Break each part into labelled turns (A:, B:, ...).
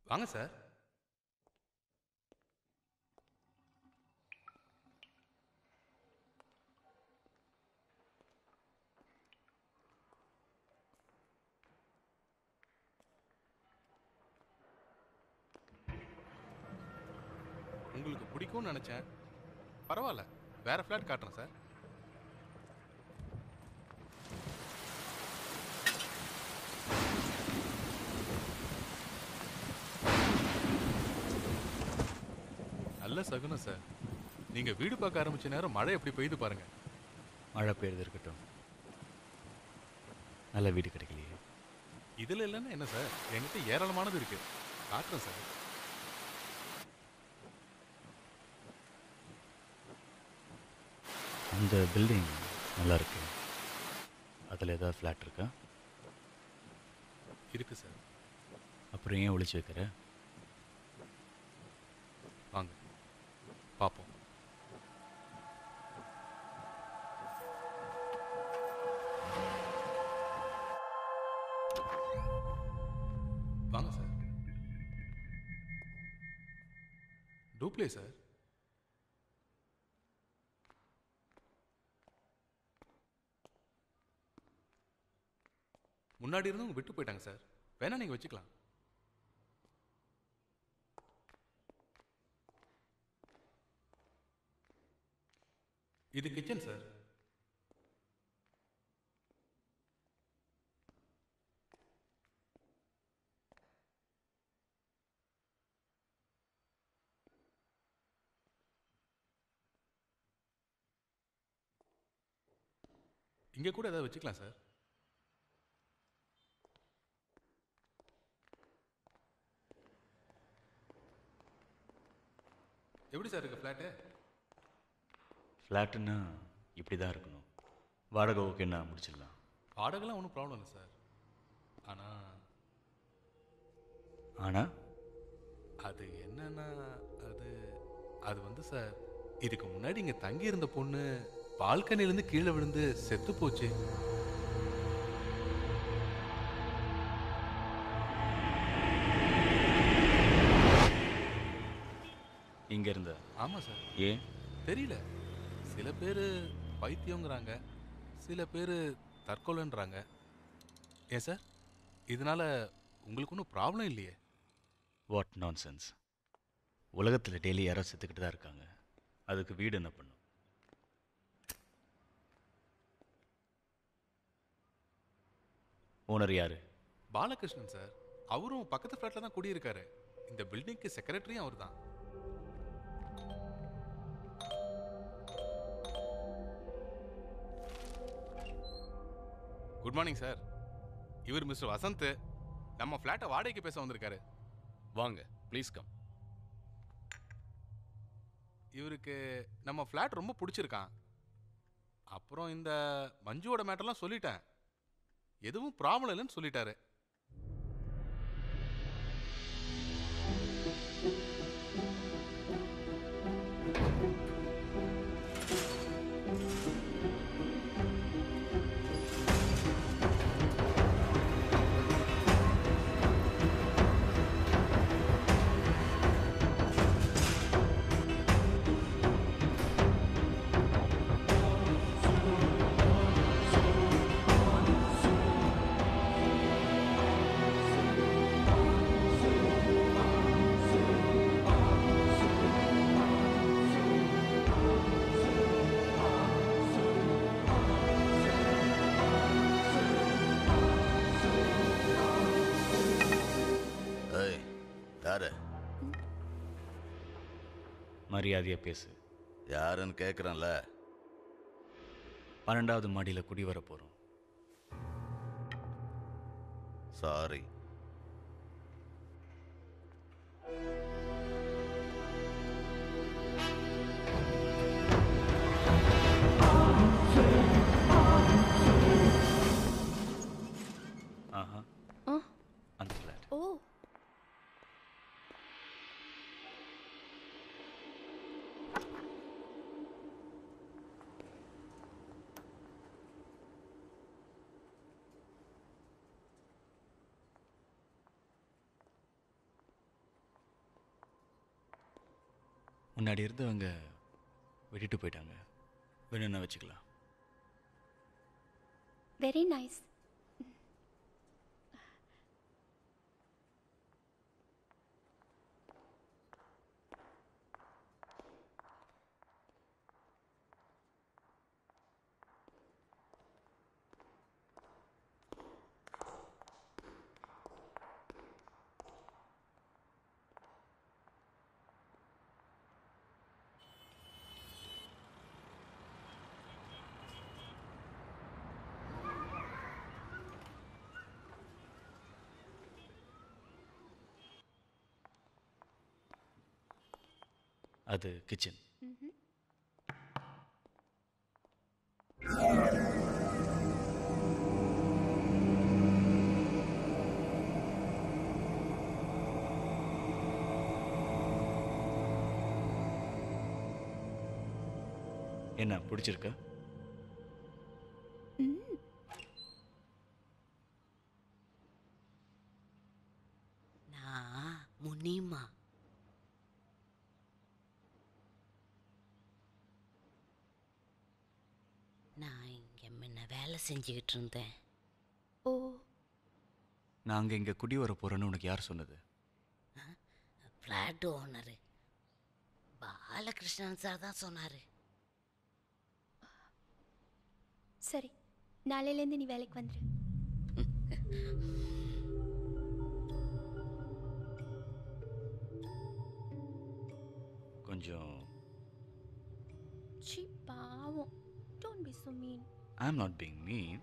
A: வாங்க சார் உங்களுக்கு பிடிக்கும்னு நினைச்சேன் பரவாயில்ல வேற ஃப்ளாட் காட்டுறேன் சார் நல்ல சகுனம் சார் நீங்க வீடு பார்க்க ஆரம்பிச்ச நேரம் மழை எப்படி பெய்யுது பாருங்க
B: மழை பெய்யுறது இருக்கட்டும் நல்ல வீடு கிடைக்கலையே
A: இதுல இல்லைன்னா என்ன சார் என்கிட்ட ஏராளமானது இருக்கு காட்டுறேன் சார்
B: அந்த பில்டிங் நல்லா இருக்கு அதில் ஏதாவது ஃப்ளாட் இருக்கா
A: இருக்கு சார்
B: அப்புறம் ஏன் ஒளிச்சு வைக்கிற
A: வாங்க பார்ப்போம் வாங்க சார் டூப்ளே சார் முன்னாடி இருந்தவங்க விட்டு போயிட்டாங்க சார் வேணா நீங்க வச்சுக்கலாம் இது கிச்சன் சார் இங்க கூட ஏதாவது வச்சுக்கலாம் சார் எப்படி சார் இருக்கு ஃப்ளாட்டு
B: ஃப்ளாட்டுன்னா இப்படி தான் இருக்கணும் வாடகை ஓகேன்னா முடிச்சிடலாம்
A: வாடகைலாம் ஒன்றும் ப்ராப்ளம் இல்லை சார் ஆனால்
B: ஆனால்
A: அது என்னன்னா அது அது வந்து சார் இதுக்கு முன்னாடி இங்கே தங்கி இருந்த பொண்ணு பால்கனிலேருந்து கீழே விழுந்து செத்து போச்சு
B: இங்கே இருந்த
A: ஆமாம் சார்
B: ஏன்
A: தெரியல சில பேர் பைத்தியங்கிறாங்க சில பேர் தற்கொலைன்றாங்க ஏன் சார் இதனால உங்களுக்கு ஒன்றும் ப்ராப்ளம் இல்லையே
B: வாட் நான்சென்ஸ் உலகத்தில் டெய்லி யாரோ செத்துக்கிட்டு தான் இருக்காங்க அதுக்கு வீடு என்ன பண்ணும் ஓனர் யாரு
A: பாலகிருஷ்ணன் சார் அவரும் பக்கத்து ஃப்ளாட்டில் தான் குடியிருக்காரு இந்த பில்டிங்க்கு செக்ரட்டரியும் அவர் தான் குட் மார்னிங் சார் இவர் மிஸ்டர் வசந்த் நம்ம ஃப்ளாட்டை வாடகைக்கு பேச வந்திருக்காரு
C: வாங்க ப்ளீஸ் கம்
A: இவருக்கு நம்ம ஃப்ளாட் ரொம்ப பிடிச்சிருக்கான் அப்புறம் இந்த மஞ்சுவோட மேட்டர்லாம் சொல்லிட்டேன் எதுவும் ப்ராப்ளம் இல்லைன்னு சொல்லிட்டாரு
D: ஏய் யாரு
B: மரியாதையாக பேசு
D: யாருன்னு கேட்குறேன்ல
B: பன்னெண்டாவது மாடியில் குடி வர போகிறோம்
D: சாரி
B: ஆஹா
E: ஆ
B: அந்த ஃப்ளாட்
E: ஓ
B: முன்னாடி இருந்தவங்க விட்டுட்டு போயிட்டாங்க வேணும்னா வச்சுக்கலாம்
E: வெரி நைஸ்
B: அது கிச்சன் என்ன பிடிச்சிருக்கா
F: நான் முனிமா நான் இங்கே முன்ன வேலை செஞ்சுக்கிட்டு இருந்தேன்
E: ஓ
B: நாங்கள் இங்கே குடி வர போகிறோன்னு உனக்கு யார் சொன்னது
F: ஃப்ளாட் ஓனரு பாலகிருஷ்ணன் சார் தான் சொன்னார்
E: சரி நாளையிலேருந்து நீ வேலைக்கு வந்துரு
B: கொஞ்சம்
E: சி பாவம் don't be so mean
B: I am not being mean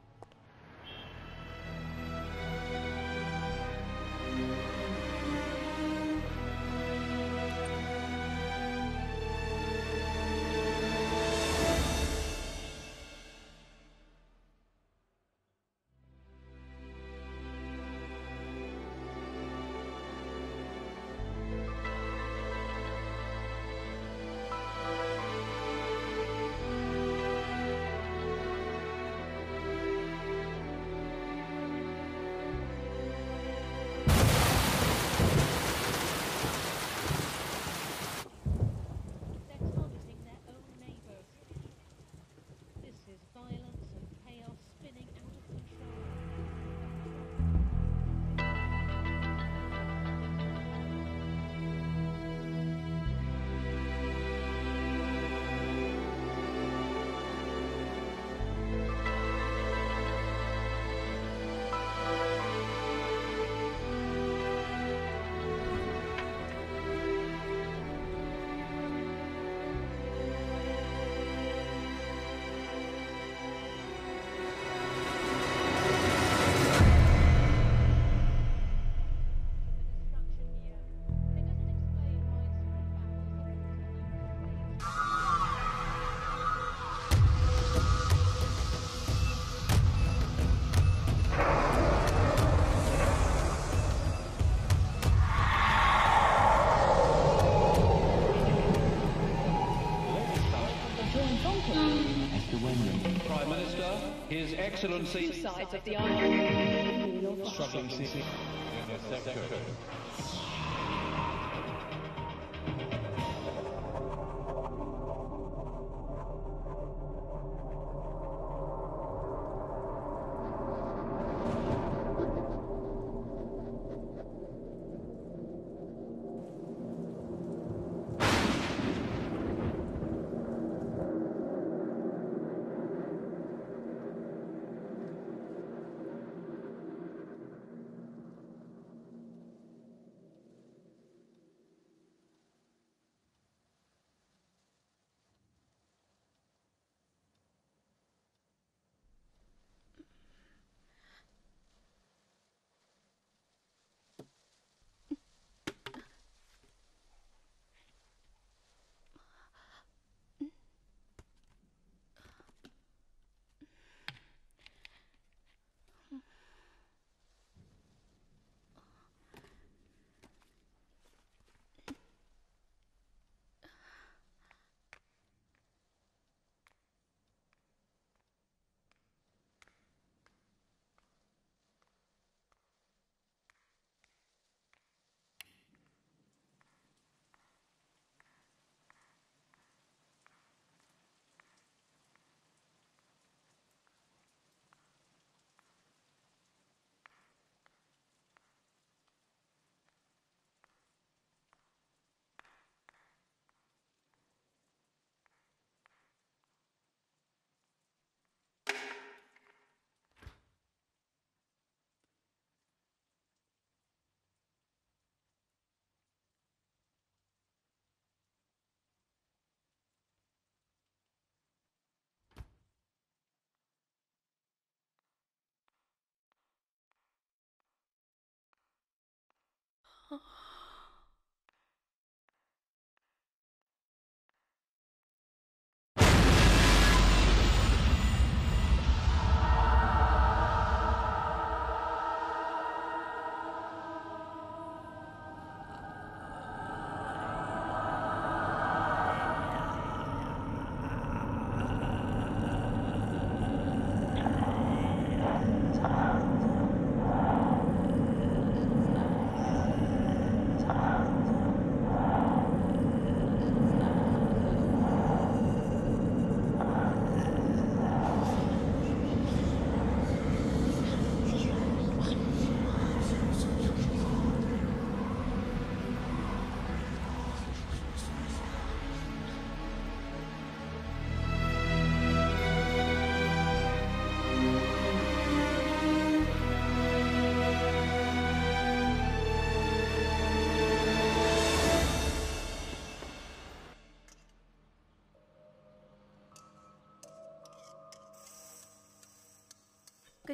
G: They're targeting their own neighbours. This is violence and chaos spinning out of control. destruction year. It doesn't explain why small battles continue.
H: Prime Minister, His Excellency.
G: Sides of the island.
H: Struggling city.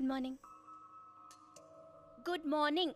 E: Good morning good morning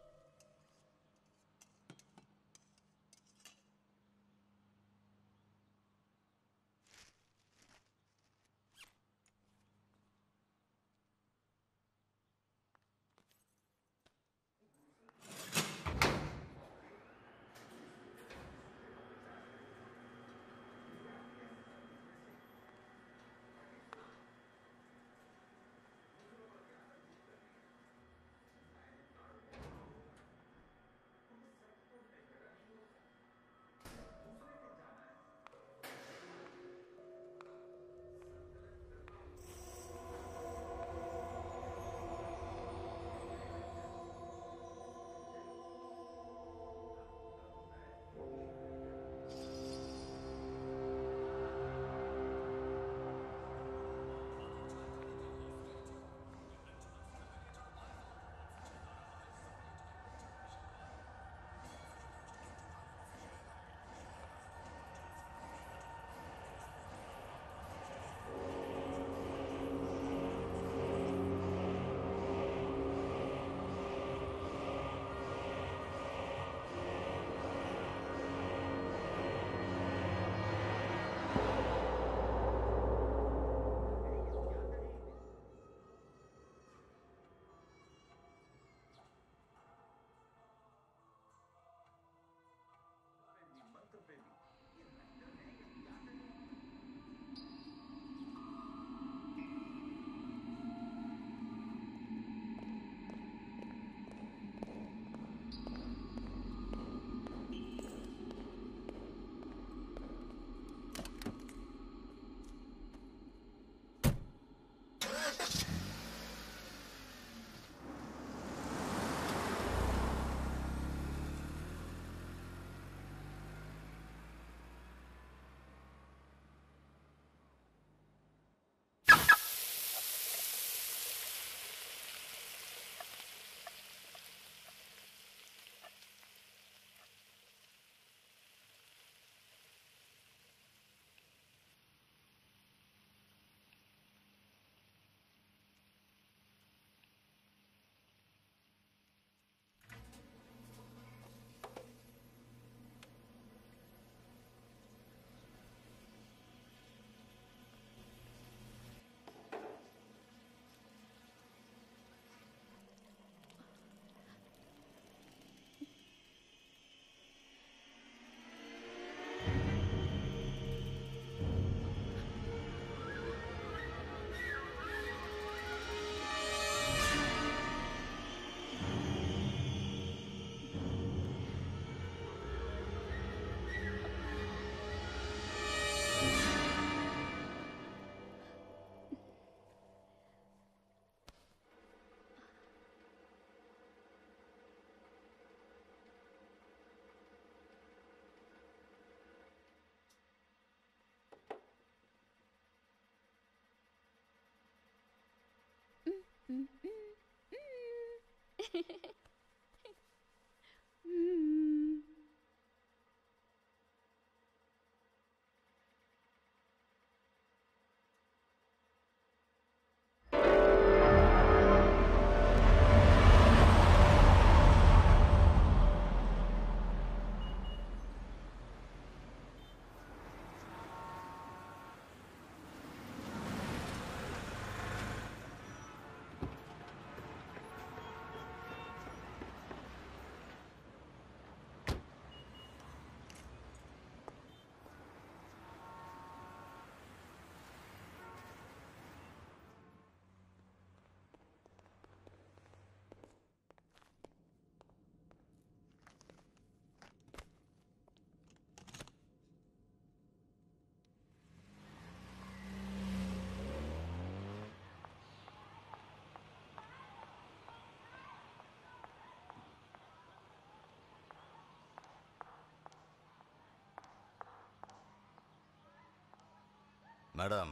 D: madam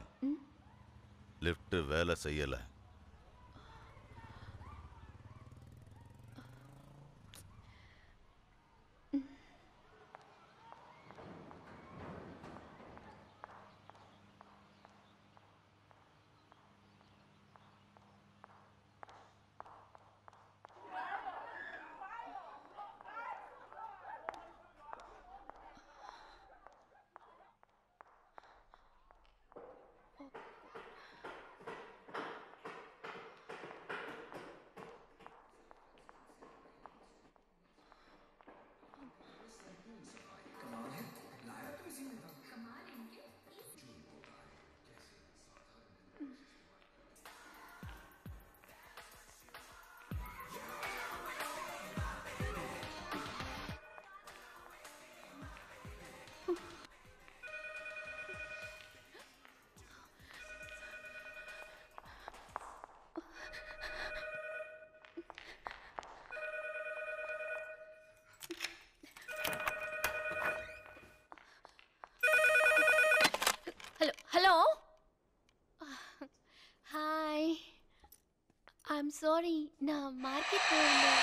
D: lift வேலை செய்யலை
E: sorry நான் market போயிருந்தேன்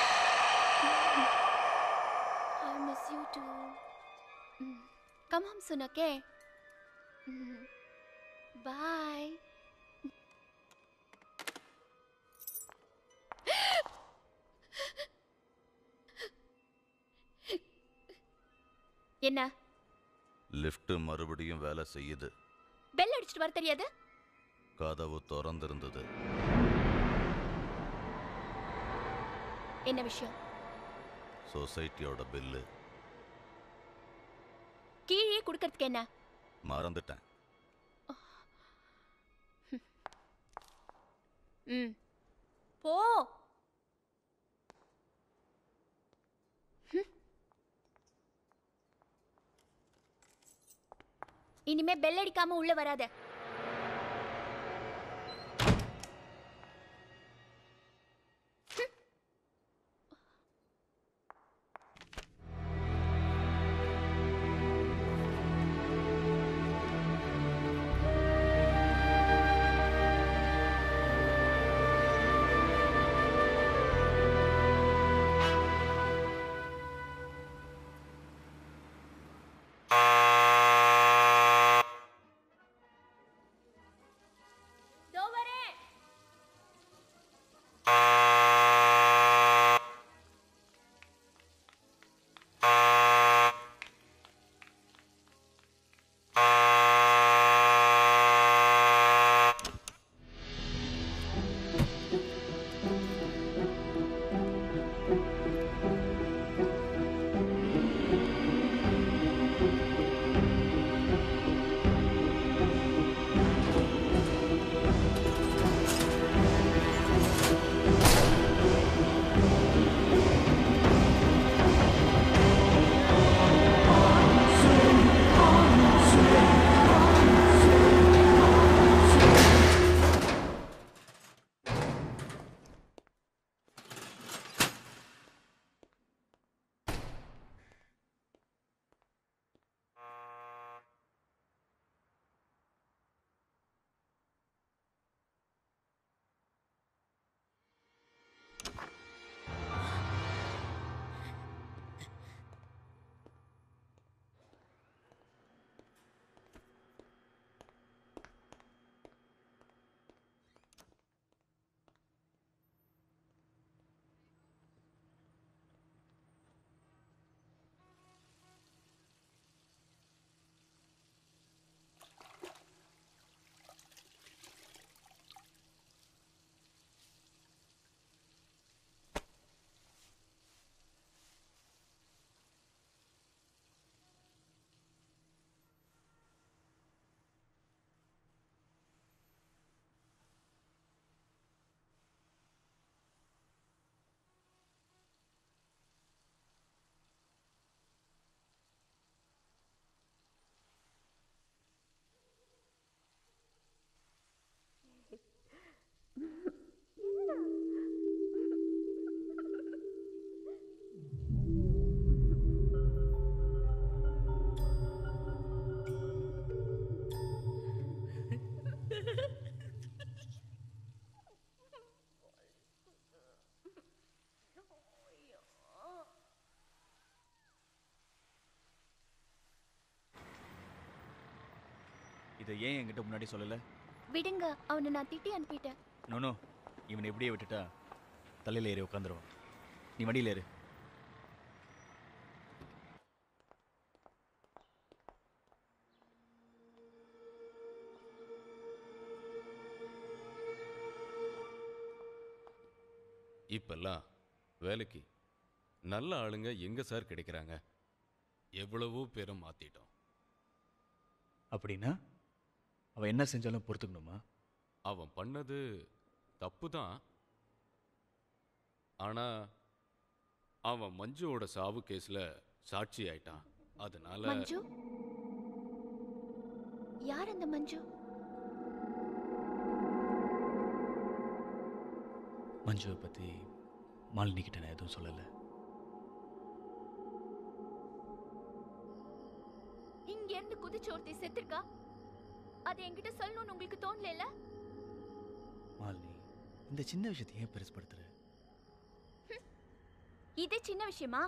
E: I miss you to come home soon okay bye என்ன
D: lift மறுபடியும் வேலை செய்யுது
E: bell அடிச்சிட்டு வர தெரியாது
D: கதவு திறந்திருந்தது
E: என்ன விஷயம்
D: சொசைட்டியோட பில்லு
E: கீழே கொடுக்கறதுக்கு என்ன
D: மறந்துட்டேன்
E: ம் போ ஹம். இனிமே பெல் அடிக்காம உள்ள வராத தோ வரேன்
B: இதை ஏன் என்கிட்ட முன்னாடி சொல்லலை
E: விடுங்க அவனை நான் திட்டி அனுப்பிட்டேன்
B: நோனோ இவனை எப்படியே விட்டுட்டா தலையில் ஏறி உட்காந்துருவான் நீ வண்டியில் ஏறு
C: இப்பெல்லாம் வேலைக்கு நல்ல ஆளுங்க எங்க சார் கிடைக்கிறாங்க எவ்வளவோ பேரை மாத்திட்டோம்
B: அப்படின்னா அவன் என்ன செஞ்சாலும் பொறுத்துக்கணுமா
C: அவன் பண்ணது தப்பு தான் ஆனா அவன் மஞ்சுவோட சாவு கேஸ்ல சாட்சி ஆயிட்டான் அதனால
E: மஞ்சு யார் அந்த மஞ்சு
B: மஞ்சுவை பற்றி மாலினி கிட்ட நான் எதுவும் சொல்லலை
E: இங்க இருந்து குதிச்சு ஒருத்தி செத்துருக்கா அது என்கிட்ட சொல்லணும்னு உங்களுக்கு தோணல
B: மாலினி இந்த சின்ன விஷயத்தை ஏன் பெருசுப்படுத்துற
E: இது சின்ன விஷயமா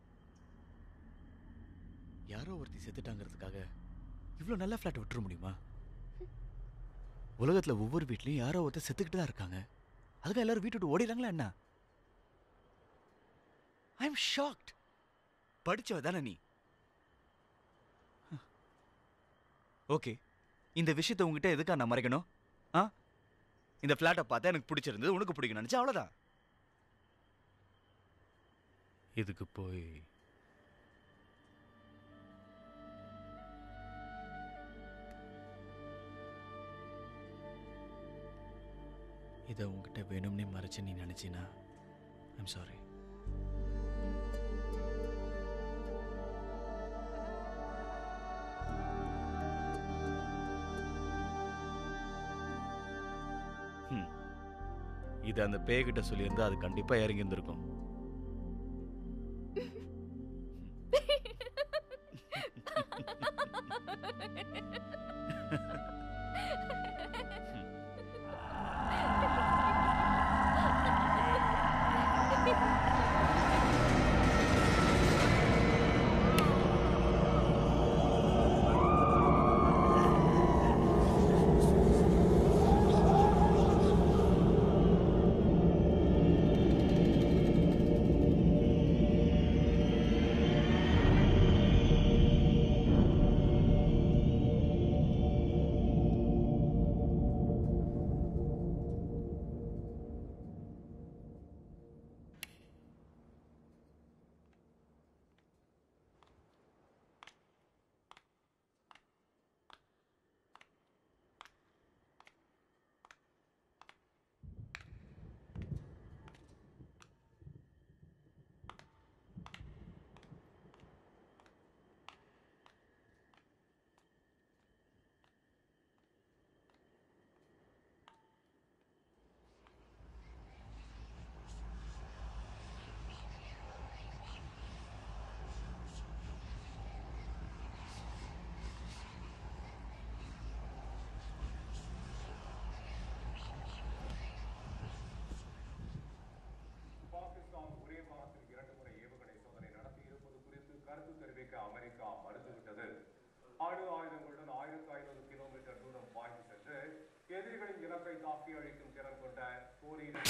B: யாரோ ஒருத்தி செத்துட்டாங்கிறதுக்காக இவ்வளோ நல்ல ஃப்ளாட் விட்டுற முடியுமா உலகத்துல ஒவ்வொரு வீட்லயும் யாரோ ஒருத்தர் செத்துக்கிட்டு தான் இருக்காங்க அதுக்காக எல்லாரும் வீட்டு விட்டு ஓடிடுறாங்களா என்ன ஐ எம் ஷாக்ட் படிச்சவ தானே நீ ஓகே இந்த விஷயத்தை உங்ககிட்ட எதுக்கா நான் மறைக்கணும் ஆ இந்த ஃப்ளாட்டை பார்த்தா எனக்கு பிடிச்சிருந்தது உனக்கு பிடிக்கும் நினச்சா அவ்வளோதான்
A: இதுக்கு போய்
B: இதை உங்ககிட்ட வேணும்னே மறைச்சு நீ நினச்சினா ஐம் சாரி இது அந்த பேய்கிட்ட சொல்லியிருந்தா அது கண்டிப்பாக இறங்கி இருந்திருக்கும்
I: பாகிஸ்தான் ஒரே வாரத்தில் இரண்டு முறை ஏவுகணை சோதனை நடத்தி இருப்பது குறித்து கருத்து தெரிவிக்க அமெரிக்கா மறுத்துவிட்டது அணு ஆயுதங்களுடன் ஆயிரத்தி ஐநூறு கிலோமீட்டர் தூரம் பாய்ந்து சென்று எதிரிகளின் இலக்கை தாக்கி அழிக்கும் திறன் கொண்ட போரின்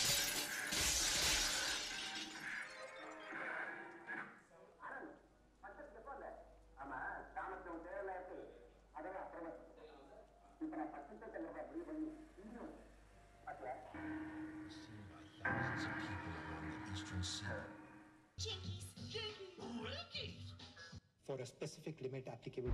J: for a specific limit applicable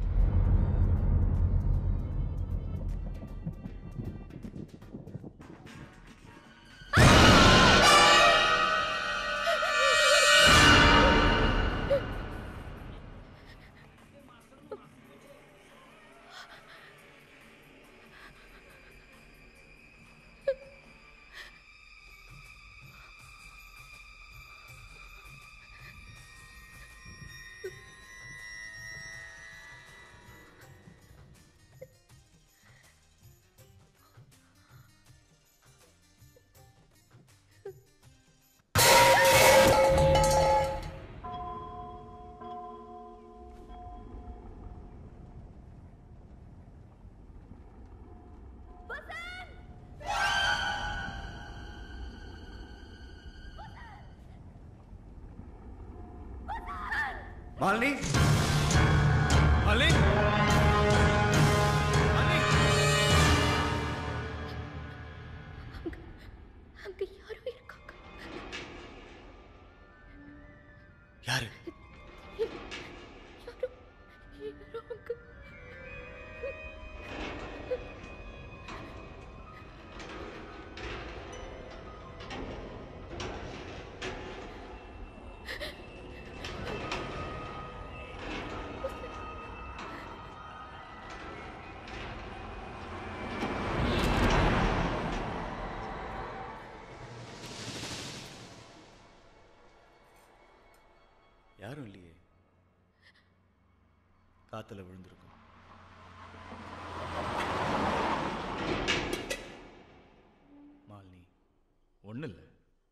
B: Malini Malini
E: அங்க யாரோ இருக்காங்க
B: யாரு
E: யாரோ யாரோ அங்க
B: யாரும் இல்லையே காத்துல விழுந்திருக்கும் மாலினி ஒன்றும் இல்லை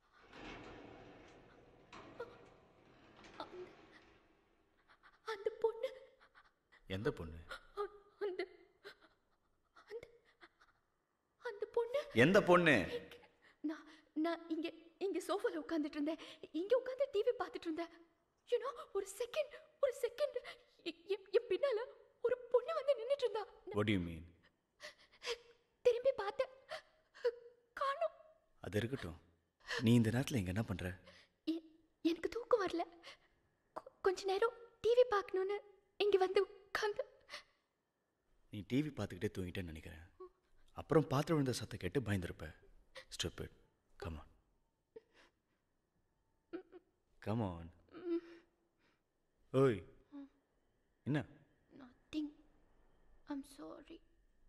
E: அந்த பொண்ணு
B: எந்த பொண்ணு
E: அந்த அந்த அந்த பொண்ணு
B: எந்த பொண்ணு
E: நான் நான் இங்க இங்க சோஃபால உட்கார்ந்துட்டு இருந்தேன் இங்க உட்கார்ந்து டிவி பார்த்துட்டு இருந்தேன் யூனோ ஒரு செகண்ட் ஒரு செகண்ட் என் பின்னால ஒரு பொண்ணு வந்து நின்னுட்டு இருந்தா நான்
B: வாட் யூ மீன்
E: திரும்பி பார்த்தேன் காணோம்
B: அது இருக்கட்டும் நீ இந்த நேரத்தில் இங்கே என்ன பண்ணுற
E: எ- எனக்கு தூக்கம் வரல கொ- கொஞ்ச நேரம் டிவி பார்க்கணும்னு இங்க வந்து உட்கார்ந்து
B: நீ டிவி பார்த்துக்கிட்டே தூங்கிட்டேன்னு நினைக்கிறேன் அப்புறம் பாத்திரம் விழுந்த சத்தம் கேட்டு பயந்துருப்ப ஸ்டூபிட் கமான் கமான் ஓய் என்ன
E: நத்திங் ஐம் சாரி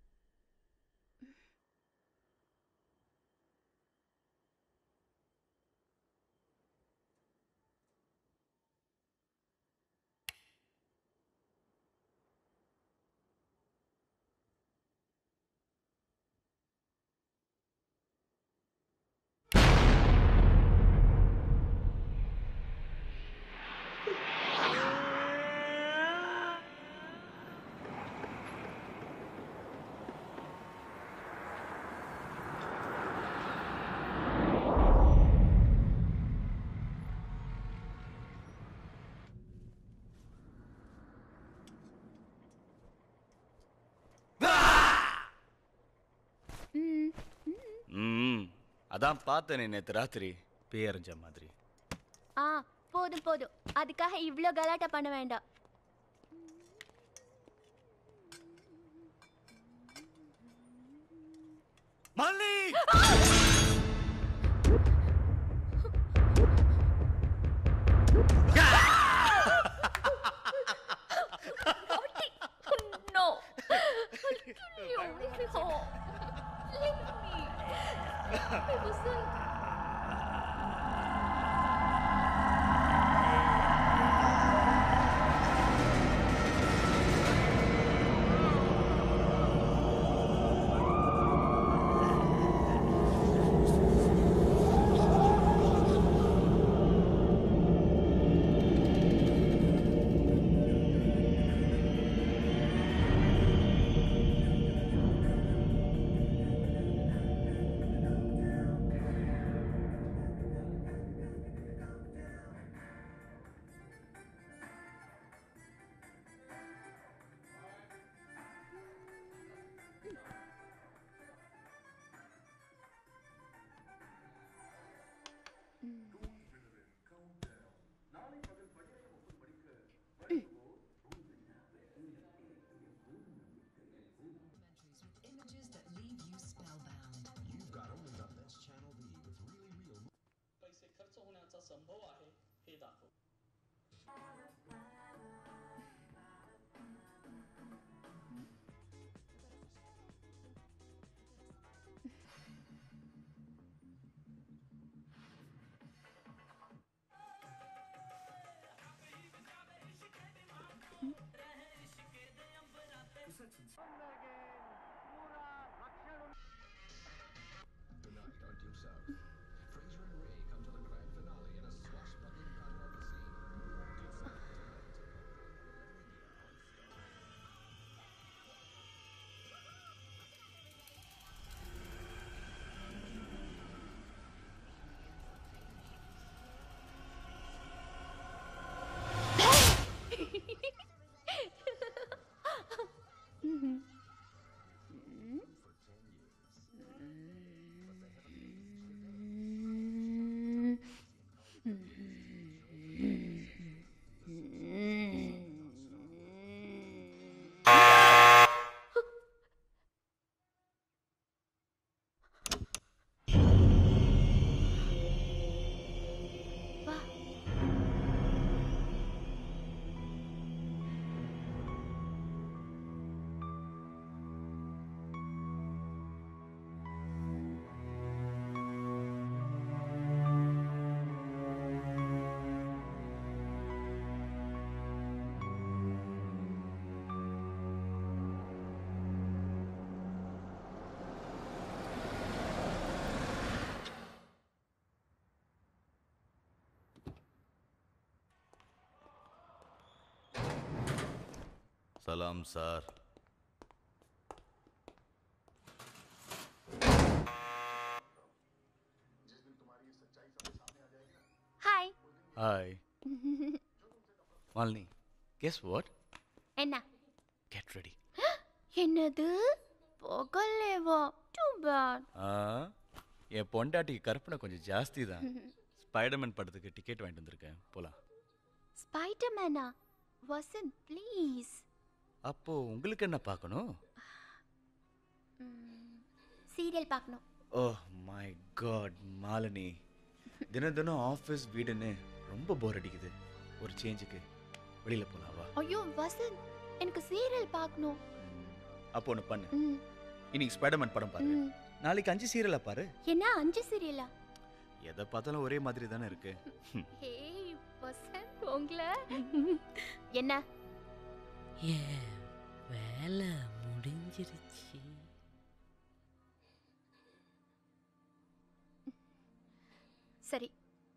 B: ம் அதான் பார்த்தேனே நேற்று ராத்திரி பேரஞ்ச மாதிரி
E: ஆ போதும் போதும் அதுக்காக இவ்ளோ கலாட்டா பண்ண வேண்டாம்
B: மல்லி
E: No. I'll kill you. Leave me home. Leave me. I wasn't.
K: पैसे खर्च होण्याचा संभव आहे हे दाखव
D: சலாம் sir
E: hi
B: hi Malini guess what
E: என்ன
B: கெட் ரெடி
E: என்னது புகழேவா டூ பேட்
B: ஆ என் பொண்டாட்டிக்கு கற்பனை கொஞ்சம் ஜாஸ்தி தான் ஸ்பைடர்மேன் படத்துக்கு டிக்கெட் வாங்கிட்டு வந்திருக்கேன் போலாம்
E: ஸ்பைடர்மேனா வசந்த் ப்ளீஸ்
B: அப்போ உங்களுக்கு என்ன பார்க்கணும்
E: சீரியல் பார்க்கணும்
B: ஓ மை காட் மாலினி தினம் தினம் ஆஃபீஸ் வீடுன்னு ரொம்ப போர் அடிக்குது ஒரு சேஞ்சுக்கு வெளியில போலாம் வா
E: ஐயோ வசந்த் எனக்கு சீரியல் பார்க்கணும்
B: அப்போ ஒன்று பண்ணு
E: ம்,
B: இன்னைக்கு ஸ்பைடர்மேன் படம் பாரு
E: ம்.
B: நாளைக்கு அஞ்சு சீரியலா பாரு
E: என்ன அஞ்சு சீரியலா
B: எதை பார்த்தாலும் ஒரே மாதிரி தானே இருக்கு
E: ஹேய் வசந்த் உங்களை என்ன
F: ஏன் வேலை முடிஞ்சிருச்சு
E: சரி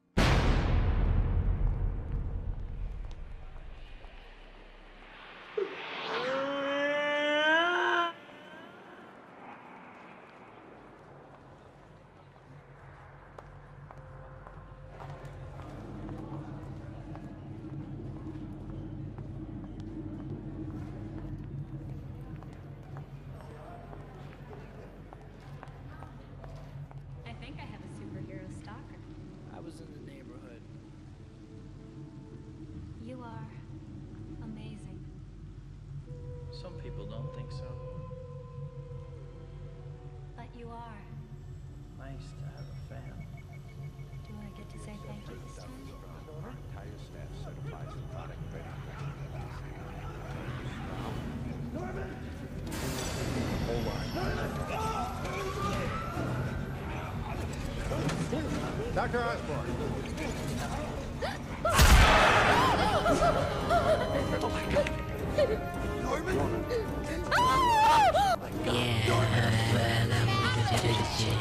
L: I think I have a superhero stalker.
M: I was in the neighborhood.
L: You are amazing.
M: Some people don't think so.
L: But you are.
M: Nice to have a fan.
L: Do I get to say thank you this time?
N: Entire staff certifies the product ready
I: Dr. Osborne.
F: ஏன் வேலை முடிஞ்சிருச்சு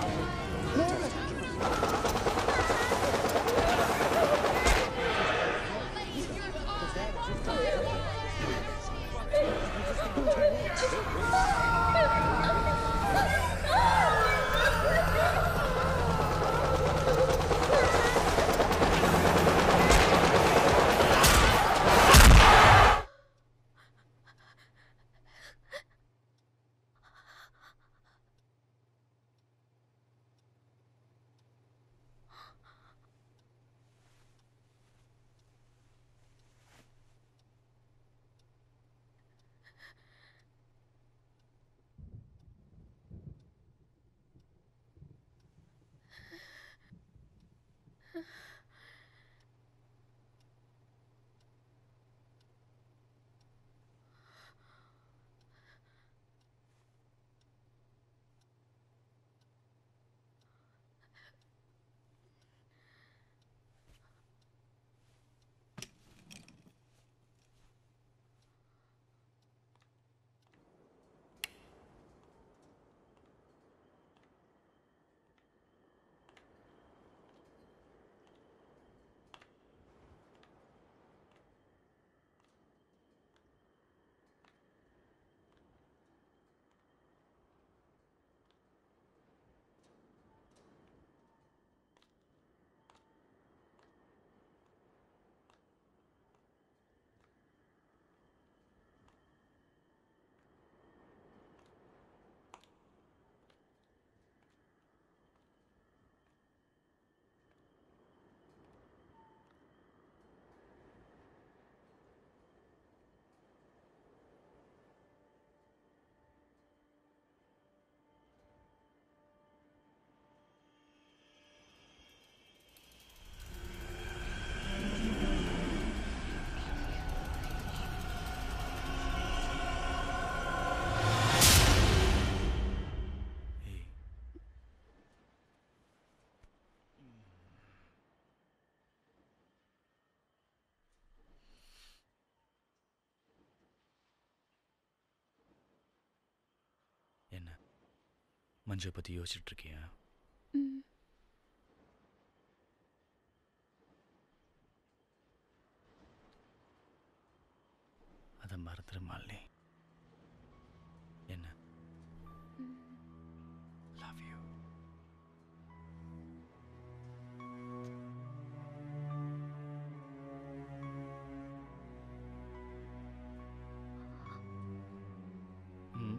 B: என்ன மஞ்சு பத்தி யோசிச்சுட்டு இருக்கியா
E: ம்.
B: அது அதை மறந்துடு மாலினி என்ன லவ் யூ ம்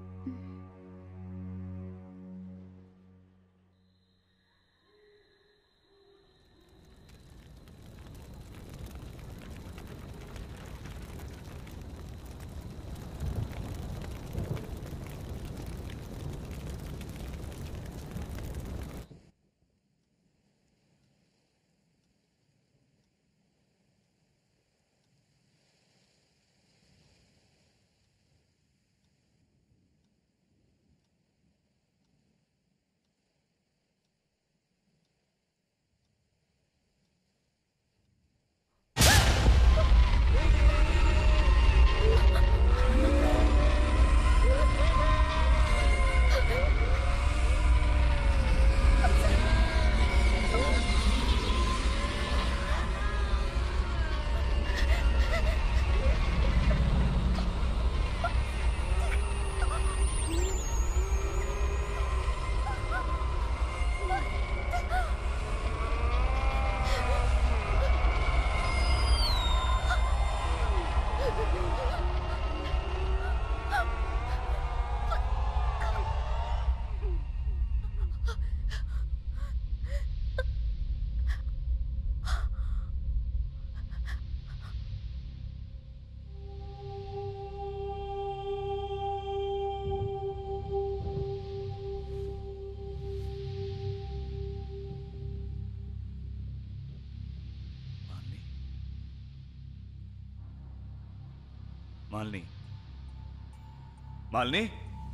B: மாலினி மாலினி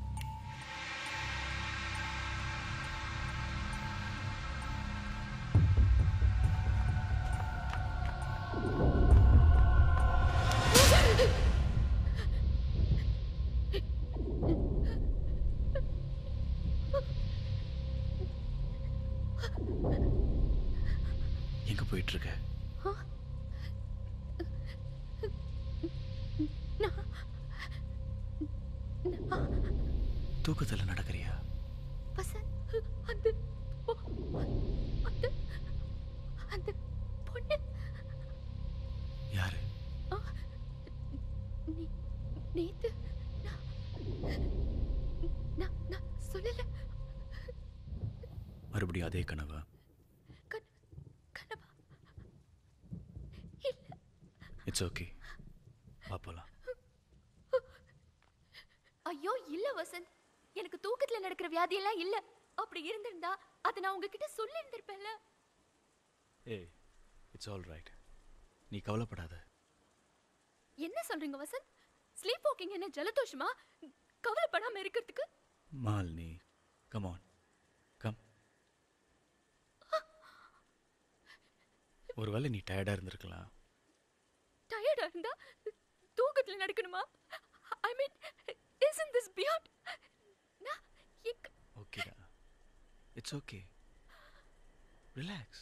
B: எங்க போயிட்டு இருக்க தூக்கத்துல நடக்கிறியா
E: வசந்த் அந்த பொ- அந்த அந்த பொண்ணு
B: யாரு
E: ஆ, நே- நேத்து நான் நான் நான் சொல்லல
B: மறுபடியும் அதே கனவா
E: கனவா இல்ல
B: இட்ஸ் ஓகே பாப்போலாம்
E: ஐயோ இல்ல வசந்த் எனக்கு தூக்கத்துல நடக்கிற வியாதி எல்லாம் இல்ல அப்படி இருந்திருந்தா அதை நான் உங்ககிட்ட சொல்லி இருந்திருப்பேன்ல
B: ஏய் இட்ஸ் ஆல் ரைட் நீ கவலைப்படாத
E: என்ன சொல்றீங்க வசந்த் ஸ்லீப் வாக்கிங் என்ன ஜலதோஷமா கவலைப்படாம இருக்கிறதுக்கு
B: மாலினி கம் ஆன் கம் ஒருவேளை நீ டயர்டா இருந்திருக்கலாம்
E: டயர்டா இருந்தா தூக்கத்துல நடக்கணுமா ஐ மீன் isn't this beyond நான் எங்க
B: ஓகேடா இட்ஸ் ஓகே ரிலாக்ஸ்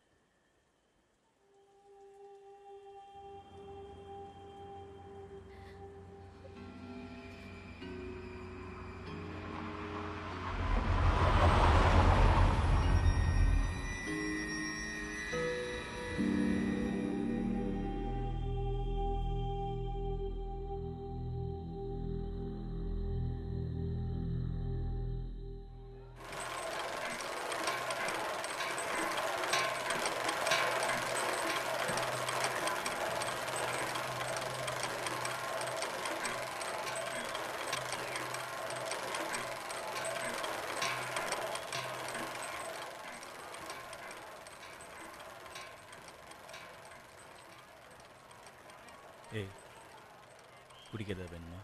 B: ஏய் குடிக்கிறதா வேணுமா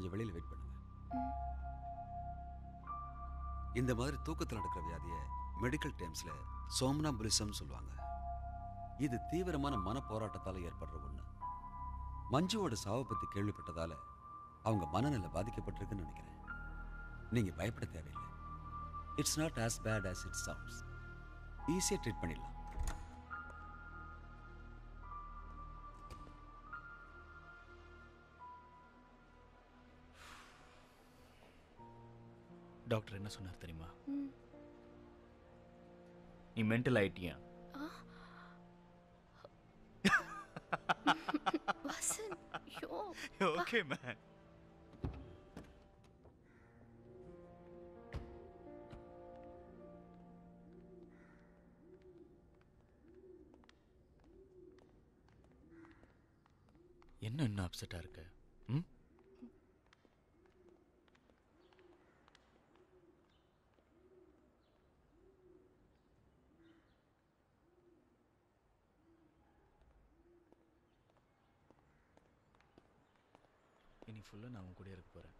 O: கொஞ்சம் வெளியில் வெயிட் பண்ணுங்க இந்த மாதிரி தூக்கத்தில் நடக்கிற வியாதியை மெடிக்கல் டேர்ம்ஸில் சோம்னாபுலிசம் சொல்லுவாங்க இது தீவிரமான மன போராட்டத்தால் ஏற்படுற ஒன்று மஞ்சுவோட சாவை பற்றி கேள்விப்பட்டதால அவங்க மனநிலை பாதிக்கப்பட்டிருக்குன்னு நினைக்கிறேன் நீங்கள் பயப்பட தேவையில்லை it's not as bad as it sounds ஈஸியாக ட்ரீட் பண்ணிடலாம்
B: டாக்டர் என்ன சொன்னார் தெரியுமா
E: ம்.
B: நீ மென்டல் ஆயிட்டியா
E: ஆ. வசந்த் ஐயோ
B: ஓகே மேன் என்ன இன்னும் அப்செட்டா இருக்க ம் இனி ஃபுல்லாக நான் உன் கூட இருக்க போகிறேன்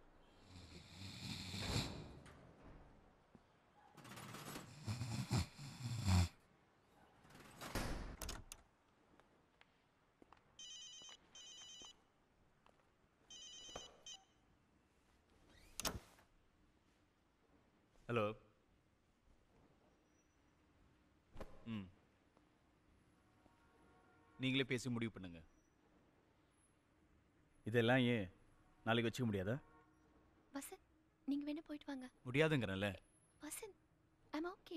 B: ஹலோ ம் நீங்களே பேசி முடிவு பண்ணுங்க இதெல்லாம் ஏன் நாளைக்கு வச்சுக்க முடியாதா
E: வசந்த் நீங்க வேணா போயிட்டு வாங்க
B: முடியாதுங்கிறேன்ல
E: வசந்த் ஐம் ஓகே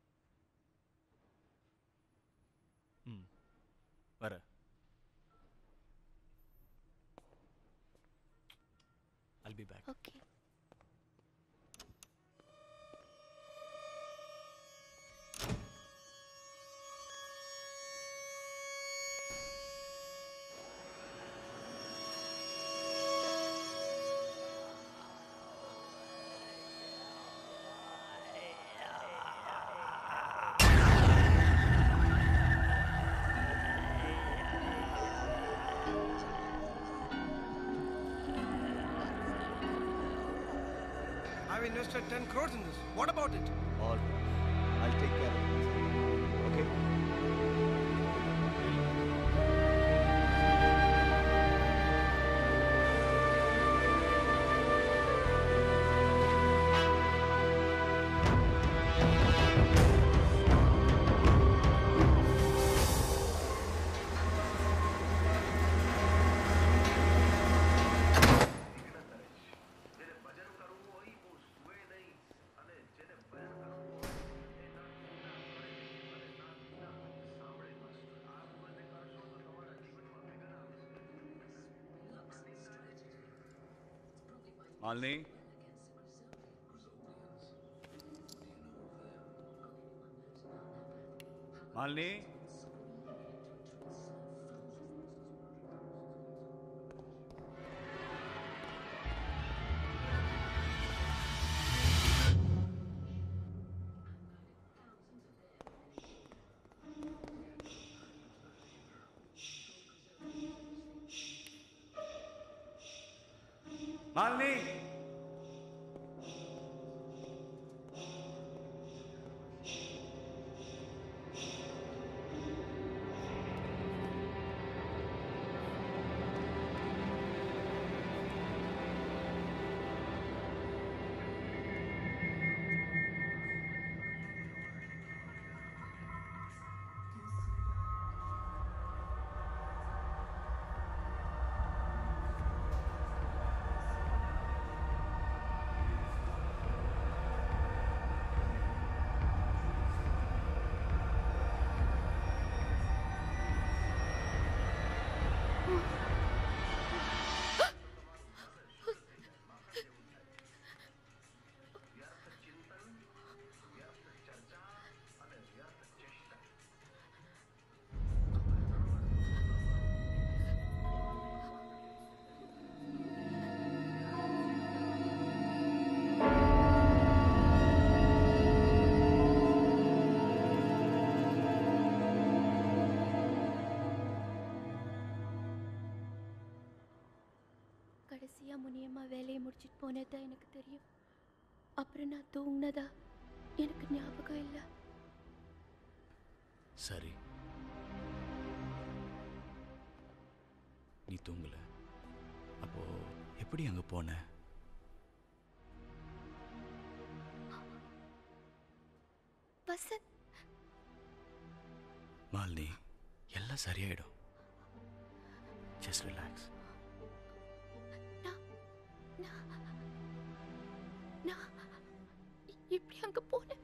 B: ம் வர I'll be back.
E: Okay
P: I've invested 10 crores in this. What about it?
B: All right. I'll take care of it. Okay? Malini Malini Malini
E: கடைசியா முனியம்மா வேலையை முடிச்சிட்டு போனதா எனக்கு தெரியும் அப்புறம் நான் தூங்கினதா எனக்கு ஞாபகம் இல்லை
B: சரி நீ தூங்கல அப்போ எப்படி அங்க போன
E: வசந்த்
B: மாலினி எல்லாம் சரியாயிடும் ஜஸ்ட் ரிலாக்ஸ்
E: நான் எப்படி அங்க போனேன்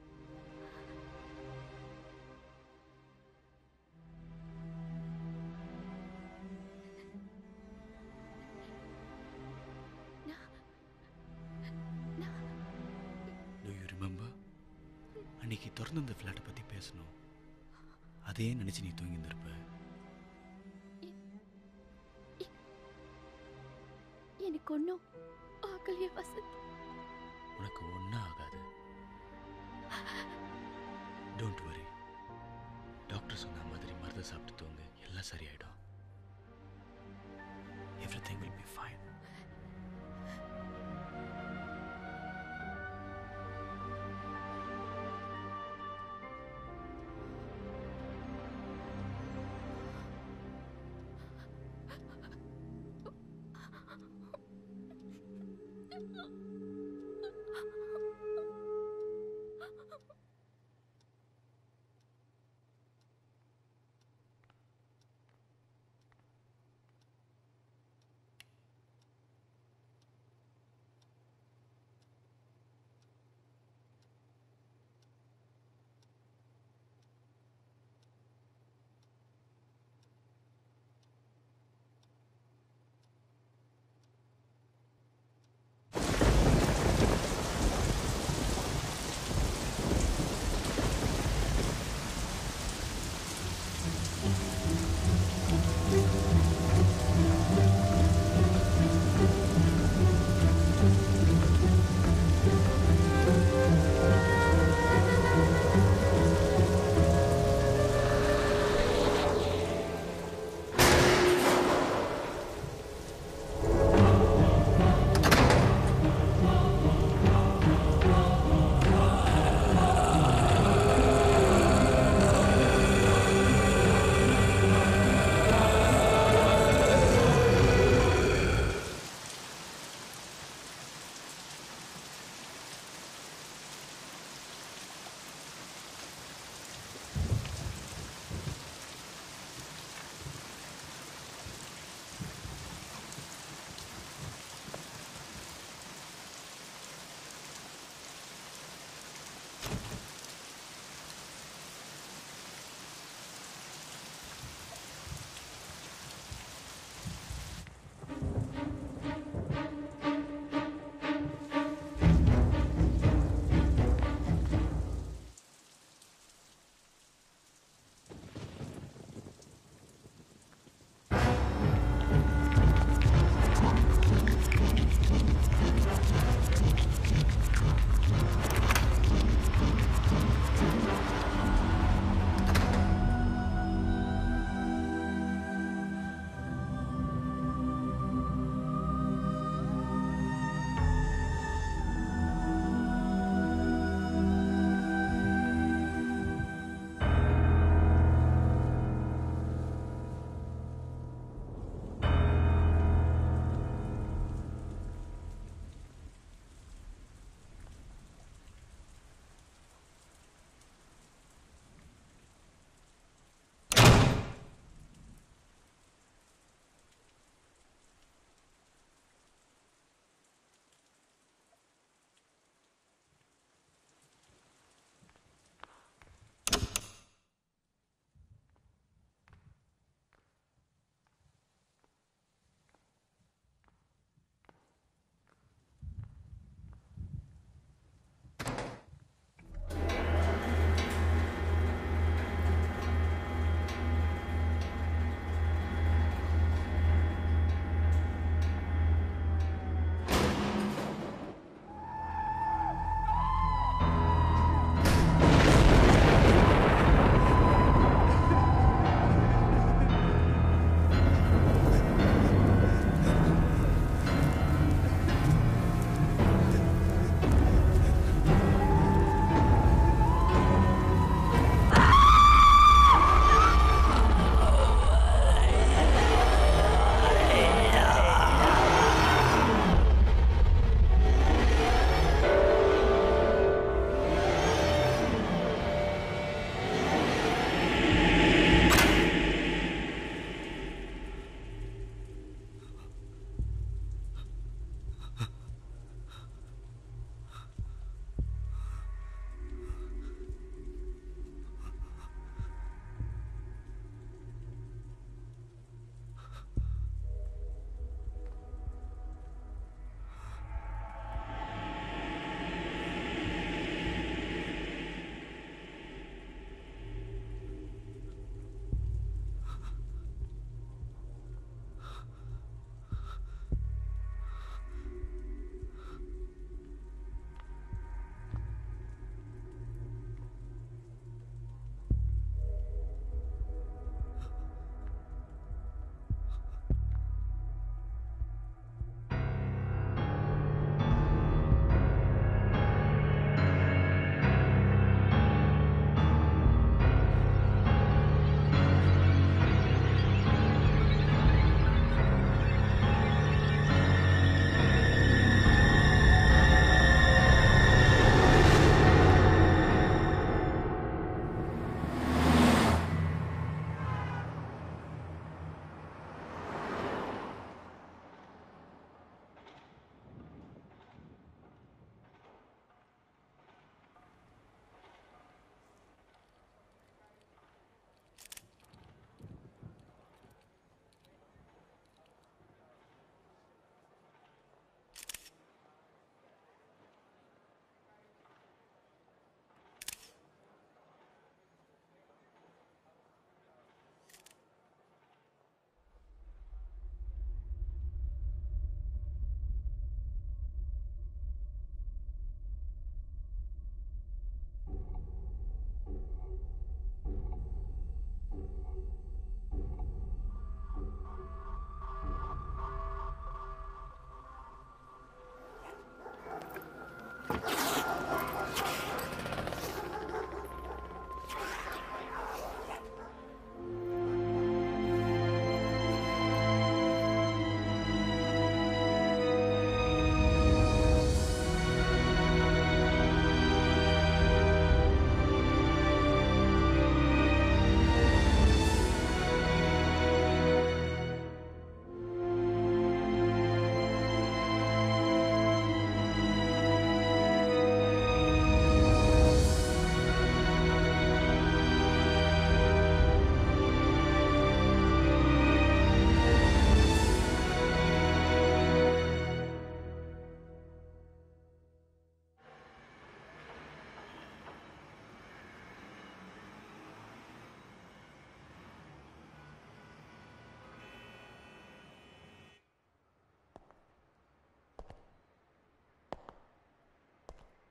B: Do you remember? அன்னைக்கு திறந்து இந்த ஃப்ளாட்டை பற்றி பேசணும் அதே நினச்சி நீ தூங்கி இருந்திருப்ப
E: எனக்கு ஒன்றும் ஆகலையே வசந்த்
B: உனக்கு ஒன்றும் ஆகாது டோன்ட் வரி டாக்டர் சொன்ன மாதிரி மருந்து சாப்பிட்டு தூங்கு எல்லாம் சரியாயிடும் everything will be fine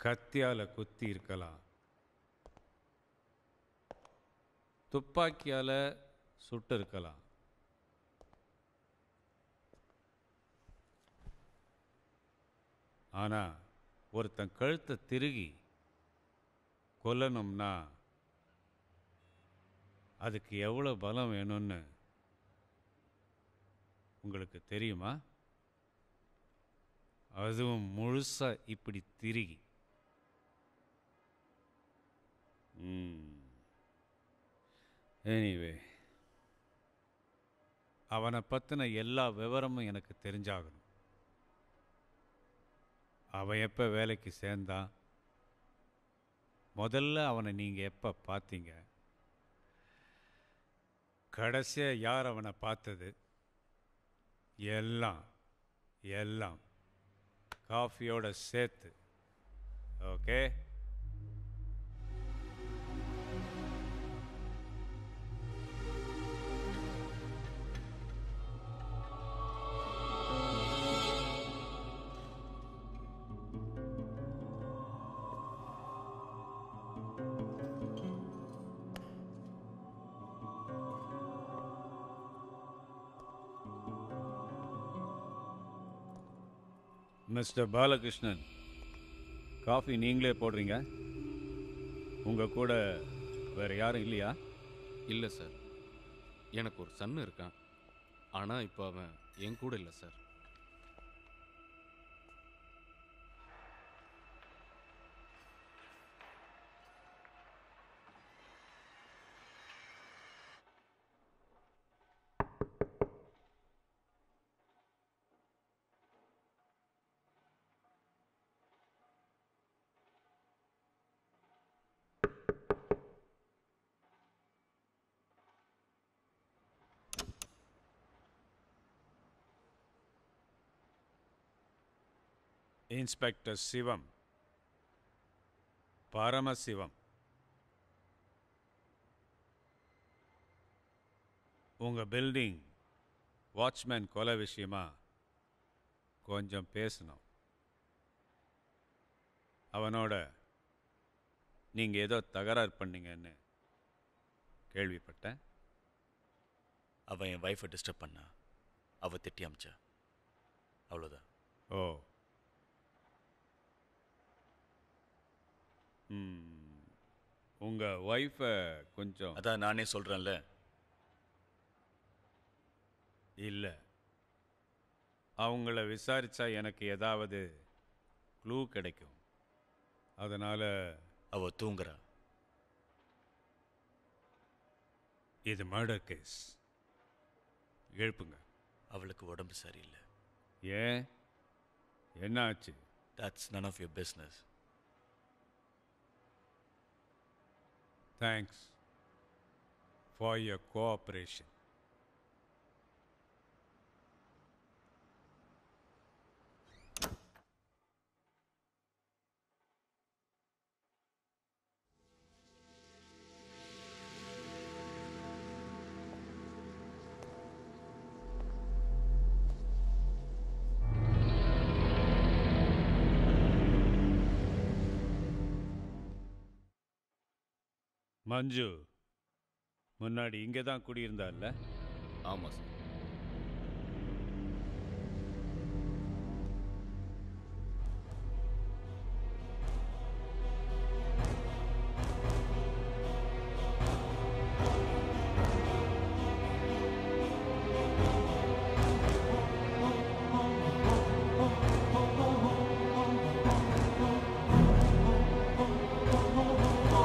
Q: கத்தியால் குத்தி இருக்கலாம் துப்பாக்கியால் சுட்டு இருக்கலாம் ஆனால் ஒருத்தன் கழுத்தை திருகி கொல்லணும்னா அதுக்கு எவ்வளோ பலம் வேணும்னு உங்களுக்கு தெரியுமா அதுவும் முழுசா இப்படி திருகி எனிவே அவனை பற்றின எல்லா விவரமும் எனக்கு தெரிஞ்சாகணும் அவன் எப்போ வேலைக்கு சேர்ந்தான் முதல்ல அவனை நீங்கள் எப்போ பார்த்தீங்க கடைசியாக யார் அவனை பார்த்தது எல்லாம் எல்லாம் காஃபியோட சேர்த்து ஓகே மிஸ்டர் பாலகிருஷ்ணன் காஃபி நீங்களே போடுறீங்க உங்கள் கூட வேறு யாரும் இல்லையா
C: இல்லை சார் எனக்கு ஒரு சன் இருக்கான் ஆனால் இப்போ அவன் என் கூட இல்லை சார்
Q: இன்ஸ்பெக்டர் சிவம் பரமசிவம் உங்கள் பில்டிங் வாட்ச்மேன் கொலை விஷயமா கொஞ்சம் பேசணும் அவனோட நீங்கள் ஏதோ தகராறு பண்ணீங்கன்னு கேள்விப்பட்டேன்
B: அவன் என் ஒய்ஃபை டிஸ்டர்ப் பண்ணா அவ திட்டி அமிச்சா அவ்வளோதான்
Q: ஓ ம் உங்கள் ஒய்ஃபை கொஞ்சம்
B: அதான் நானே சொல்கிறேன்ல
Q: இல்லை அவங்கள விசாரிச்சா எனக்கு ஏதாவது க்ளூ கிடைக்கும் அதனால்
B: அவ தூங்குறா
Q: இது மர்டர் கேஸ் எழுப்புங்க
B: அவளுக்கு உடம்பு சரியில்லை
Q: ஏன் என்ன ஆச்சு
B: that's none of your business
Q: thanks for your cooperation Manju முன்னாடி இங்கே தான் குடியிருந்தால்ல
C: ஆமாம் sir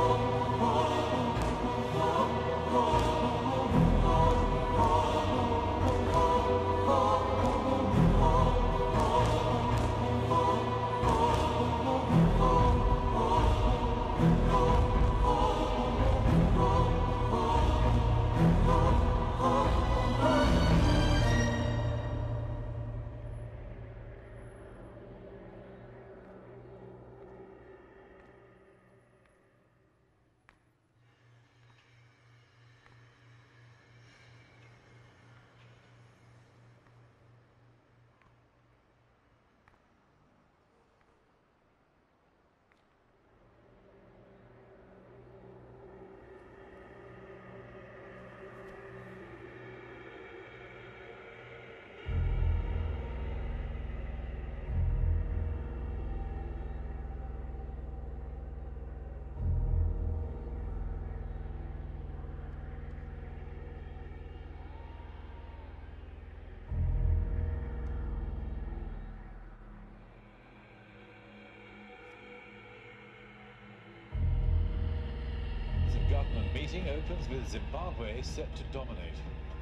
R: Oh
H: government meeting opens with Zimbabwe set to dominate.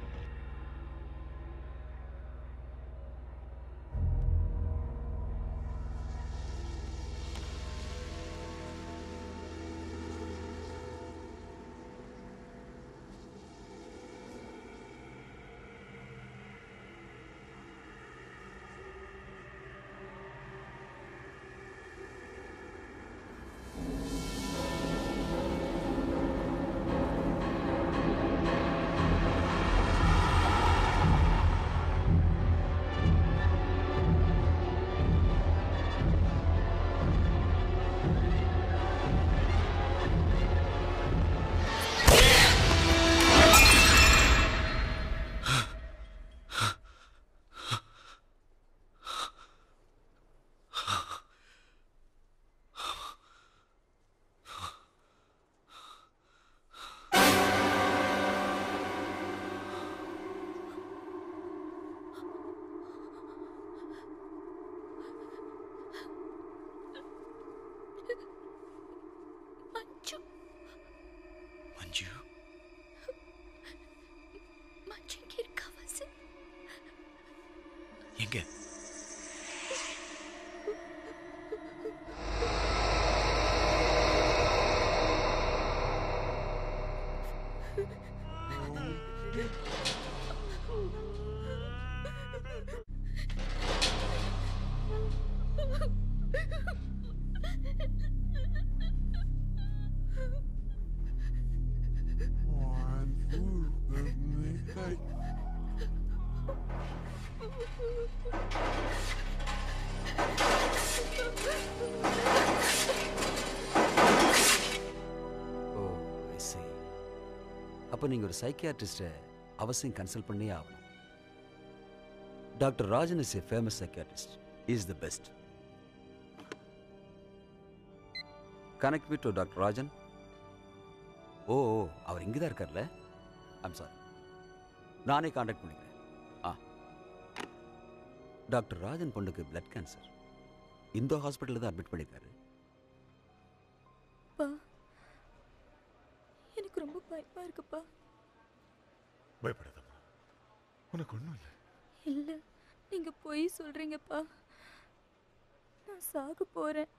E: Manju
B: Manju
E: Manju இங்க இருக்கா வசு
B: எங்க
O: ஓ ஐ see அப்போ நீங்கள் ஒரு சைக்கியாட்ரிஸ்ட்டை அவசியம் கன்சல்ட் பண்ணியே ஆகணும் doctor Rajan is a famous psychiatrist is the best connect with to doctor Rajan oh oh, அவர் இங்கே தான் இருக்கார்ல ஐம் சாரி நானே காண்டாக்ட் பண்ணிக்கிறேன் ஆ டாக்டர் ராஜன் பொண்ணுக்கு பிளட் கேன்சர் இந்த ஹாஸ்பிட்டலில் தான் அட்மிட் பண்ணியிருக்காரு
E: பா எனக்கு ரொம்ப பயமா இருக்குப்பா
R: பயப்படாதம்மா உனக்கு ஒன்றும் இல்லை
E: இல்ல நீங்க பொய் சொல்றீங்கப்பா நான் சாக போறேன்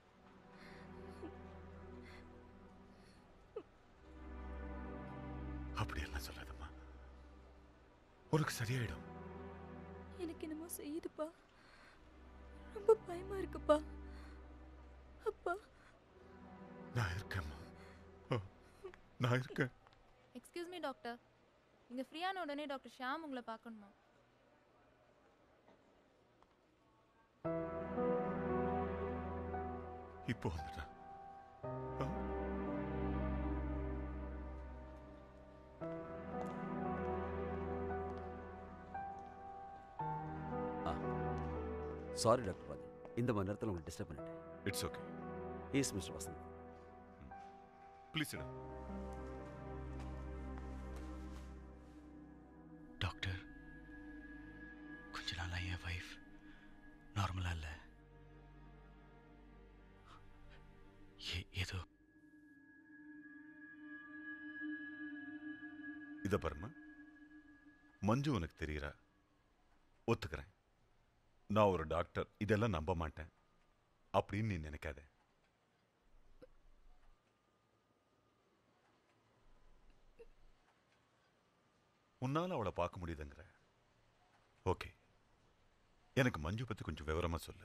R: அப்படியெல்லாம் சொல்லாதம்மா உனக்கு சரியாயிடும்
E: எனக்கு என்னமோ செய்யுதுப்பா ரொம்ப பயமா இருக்குப்பா அப்பா
R: நான் இருக்கேம்மா ஓ, நான் இருக்கேன்
S: எக்ஸ்கியூஸ் மீ டாக்டர் இங்கே ஃப்ரீயான உடனே டாக்டர் ஷியாம் உங்களை பார்க்கணுமா
R: இப்போ வந்துட்டேன்
O: ஆ சாரி டாக்டர் ராஜன் இந்த மாதிரி நேரத்தில் உங்களுக்கு டிஸ்டர்ப் பண்ணிட்டேன்
R: it's okay
O: is mister Vasanth
R: please இடம்
B: டாக்டர் கொஞ்ச நாளாக என் வைஃப் நார்மலாக இல்லை ஏதோ
R: இதை பாருமா மஞ்சு உனக்கு தெரியுறா ஒத்துக்கிறேன் நான் ஒரு டாக்டர் இதெல்லாம் நம்ப மாட்டேன் அப்படின்னு நீ நினைக்காத உன்னால அவளை பார்க்க முடியுதுங்கிற ஓகே எனக்கு மஞ்சு பத்தி கொஞ்சம் விவரமா சொல்லு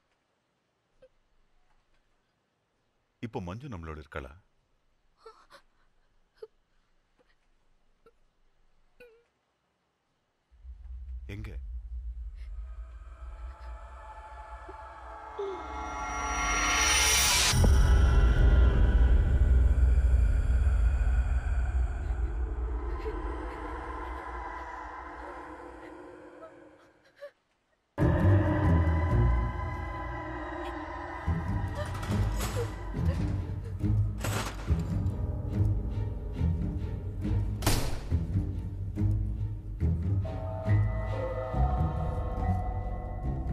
R: இப்போ மஞ்சு நம்மளோட இருக்காளா எங்க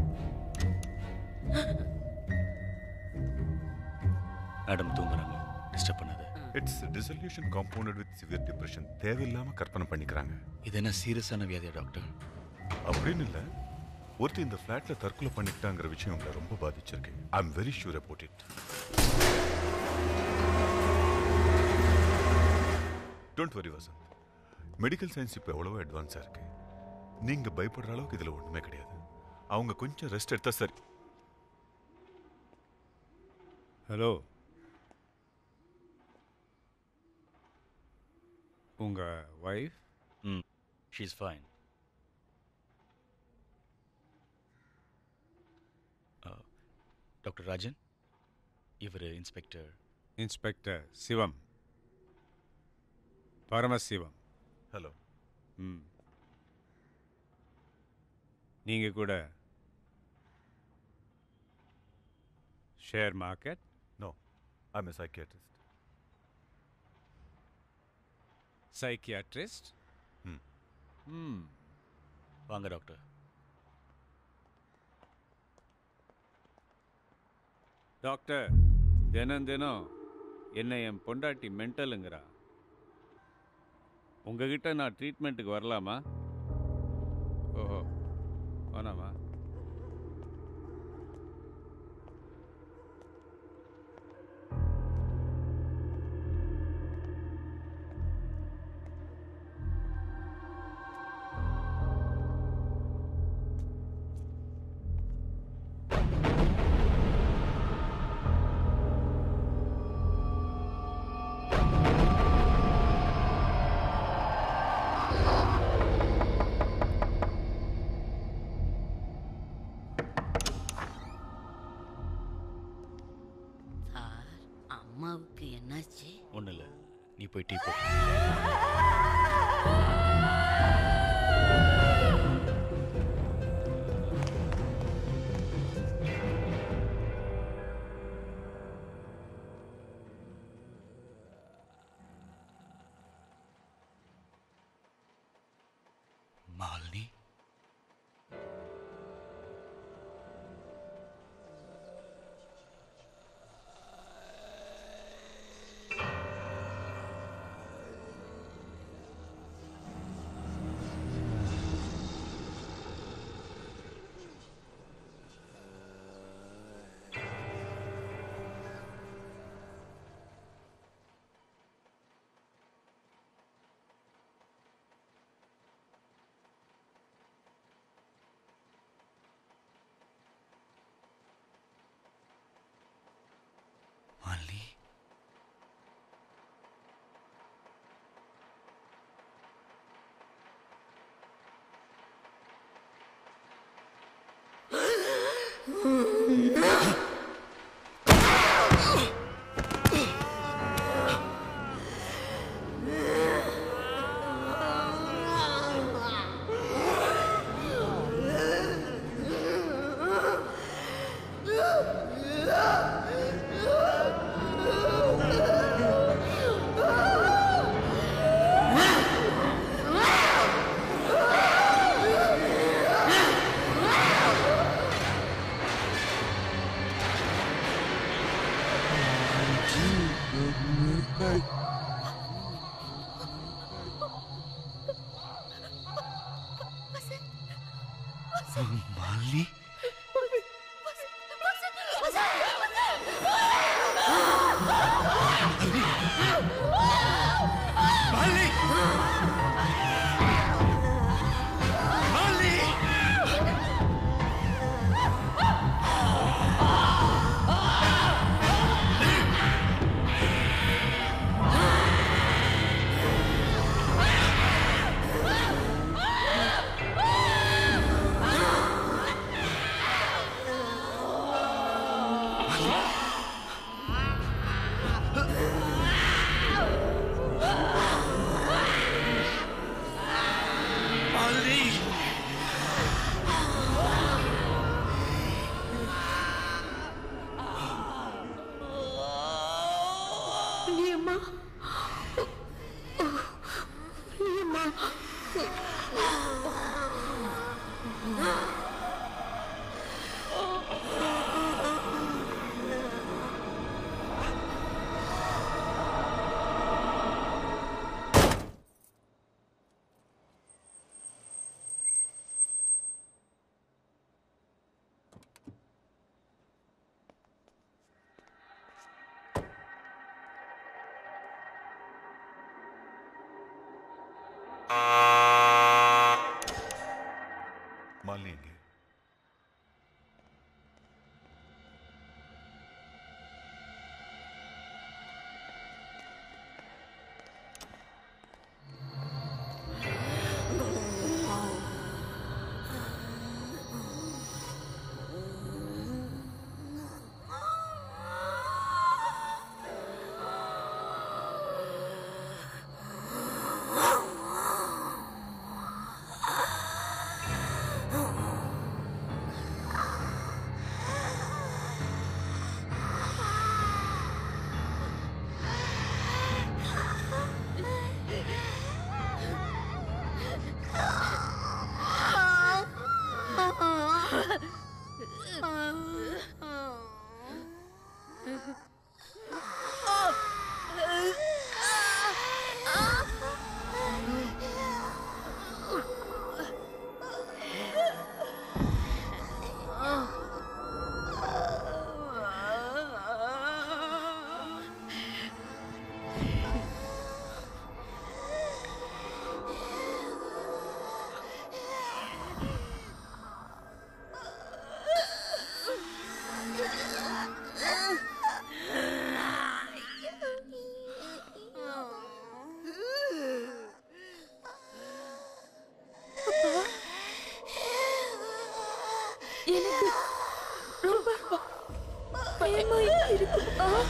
B: மேடம் தூங்குறாங்க டிஸ்டர்ப் பண்ணாத
R: it's dissolution compounded with severe depression தேவையில்லாம கற்பனை பண்ணிக்கிறாங்க
B: இது என்ன சீரியஸான வியாதியா டாக்டர்
R: அப்படின்னு இல்ல ஒருத்தர் இந்த ஃபிளாட்ல தற்கொலை பண்ணிக்கிட்டாங்கிற விஷயம் உங்களை ரொம்ப பாதிச்சிருக்கு I am very sure about it don't worry Vasanth medical science இப்போ எவ்வளவோ அட்வான்ஸாக இருக்கு நீங்க பயப்படுற அளவுக்கு இதுல ஒண்ணுமே கிடையாது அவங்க கொஞ்சம் ரெஸ்ட் எடுத்தா சரி
Q: ஹலோ உங்க ஒய்ஃப்
B: ம் ஷீஸ் ஃபைன் டாக்டர் ராஜன் இவர் inspector
Q: inspector Sivam Paramasivam
R: hello
Q: hmm நீங்க கூட share market
R: no I am psychiatrist
Q: psychiatrist
R: hmm
Q: hmm
B: வாங்க டாக்டர்
Q: டாக்டர் தினம் தினம் என்னை என் பொண்டாட்டி மென்டலுங்கிறா உங்ககிட்ட நான் ட்ரீட்மெண்ட்டுக்கு வரலாமா ஓஹோ வேணாமா
F: சார் அம்மாவுக்கு என்னாச்சு
B: ஒன்றும் இல்லை நீ போய் டீ போ மாலினி மாலினி மாலினி
E: நீயம்மா நீயம்மா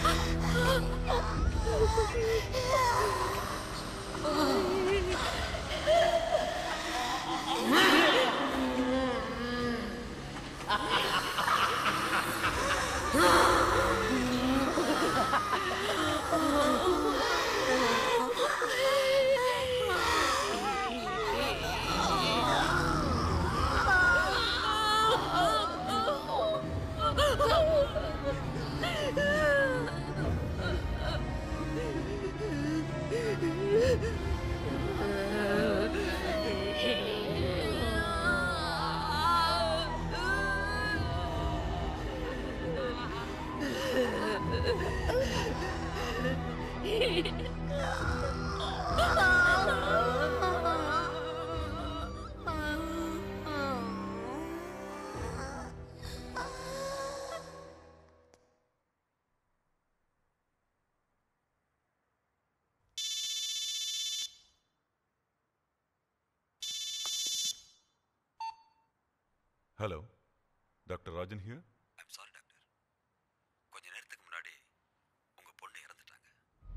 R: hello doctor Rajan here
O: I'm sorry doctor கொஞ்ச நேரத்துக்கு முன்னாடி உங்க பொண்ணு இறந்துட்டாங்க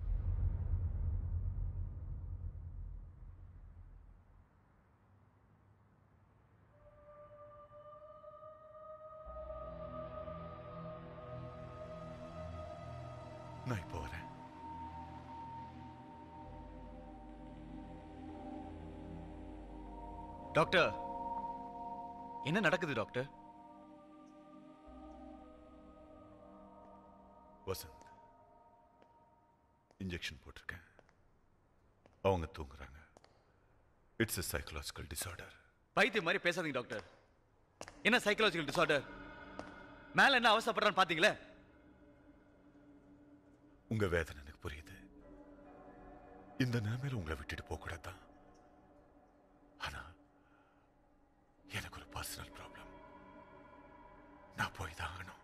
R: நான் இப்போ வரேன்
B: டாக்டர் என்ன நடக்குது டாக்டர்
R: வசந்த் இன்ஜெக்ஷன் போட்டிருக்கேன் அவங்க தூங்குறாங்க இட்ஸ் எ சைக்கலாஜிக்கல் டிசார்டர்
B: பைத்தியம் மாதிரி பேசாதீங்க டாக்டர் என்ன சைக்காலஜிக்கல் டிசார்டர் மேல என்ன அவசரப்படுறான்னு பாத்தீங்களே
R: உங்க வேதனை எனக்கு புரியுது இந்த நிலைமையில உங்களை விட்டுட்டு போக கூடாதான் ஆனா எனக்கு ஒரு பர்சனல் ப்ராப்ளம் நான் போய் தான் ஆகணும்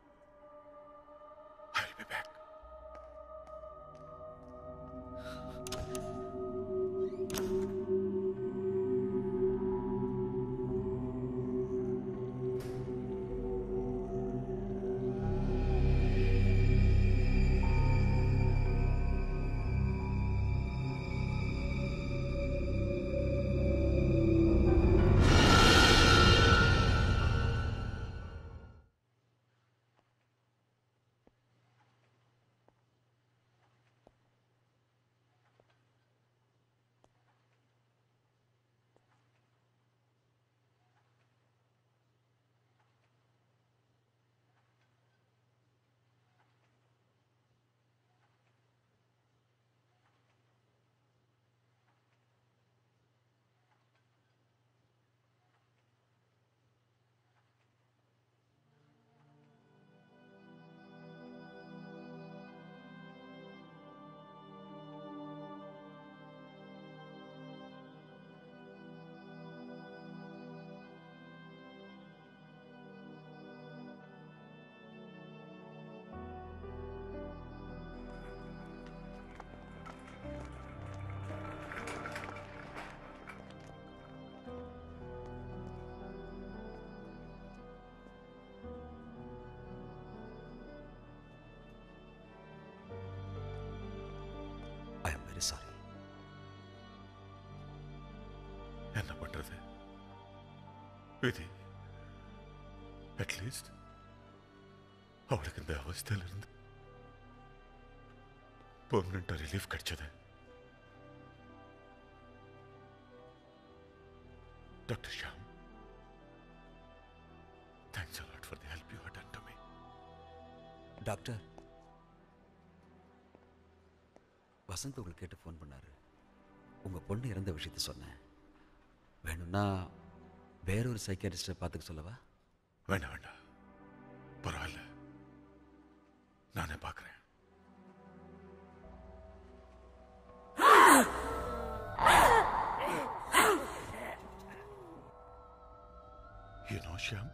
R: I will be back
O: I am very sorry
R: என்ன பண்றது விதி அட்லீஸ்ட் அவளுக்கு இந்த அவஸ்தையில இருந்து பெர்மனண்டா ரிலீஃப் கிடைச்சது doctor Sham thanks a lot for the help you done to me
O: doctor Vasanth உங்களுக்கு கேட்டு ஃபோன் பண்ணாரு உங்க பொண்ணு இறந்த விஷயத்த சொன்னேன் வேணும்னா வேறொரு சைக்காரிஸ்டை பார்த்துக்க சொல்லவா
R: வேண்டாம் வேண்டாம் பரவாயில்ல நானே பார்க்குறேன் You know, Shyam?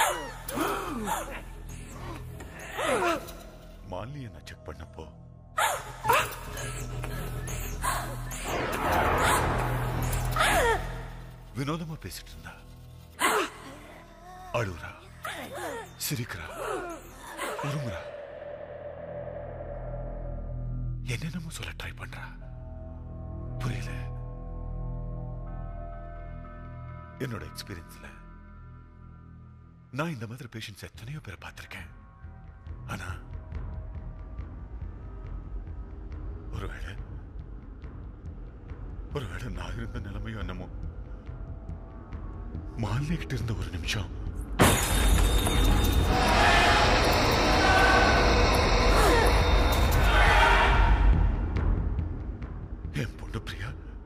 R: மாலினியை நான் செக் பண்ணப்போ வினோதமா பேசிட்டு இருந்தா அழுறா சிரிக்கிறா உருமுறா என்னென்னமோ சொல்ல ட்ரை பண்றா புரியல என்னோட எக்ஸ்பீரியன்ஸ்ல நான் இந்த மாதிரி பேஷண்ட்ஸ் எத்தனையோ பேரை பார்த்திருக்கேன் ஆனா ஒருவேளை ஒருவேளை நான் இருந்த நிலைமையும் என்னமோ மாலினி கிட்ட இருந்த ஒரு நிமிஷம் என் பொண்ணு பிரியா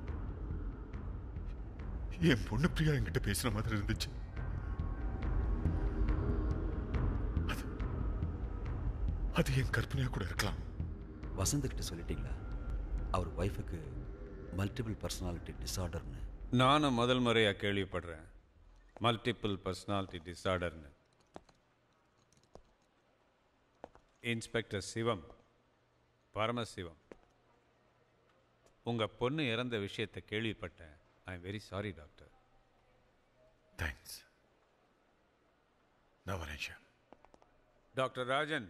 R: என் பொண்ணு பிரியா என்கிட்ட பேசுற மாதிரி இருந்துச்சு அது அது என் கற்பனையா கூட இருக்கலாம்
O: வசந்த் கிட்ட சொல்லிட்டீங்களா அவர் ஒய்ஃபுக்கு மல்டிபிள் பர்சனாலிட்டி டிஸார்டர்னு
Q: நானும் முதல் முறையாக கேள்விப்படுறேன் மல்டிபிள் பர்சனாலிட்டி டிஸார்டர்னு இன்ஸ்பெக்டர் சிவம் பரமசிவம் உங்கள் பொண்ணு இறந்த விஷயத்தை கேள்விப்பட்டேன் I am very sorry doctor
R: thanks நான் வரேன் Shyam
Q: doctor Rajan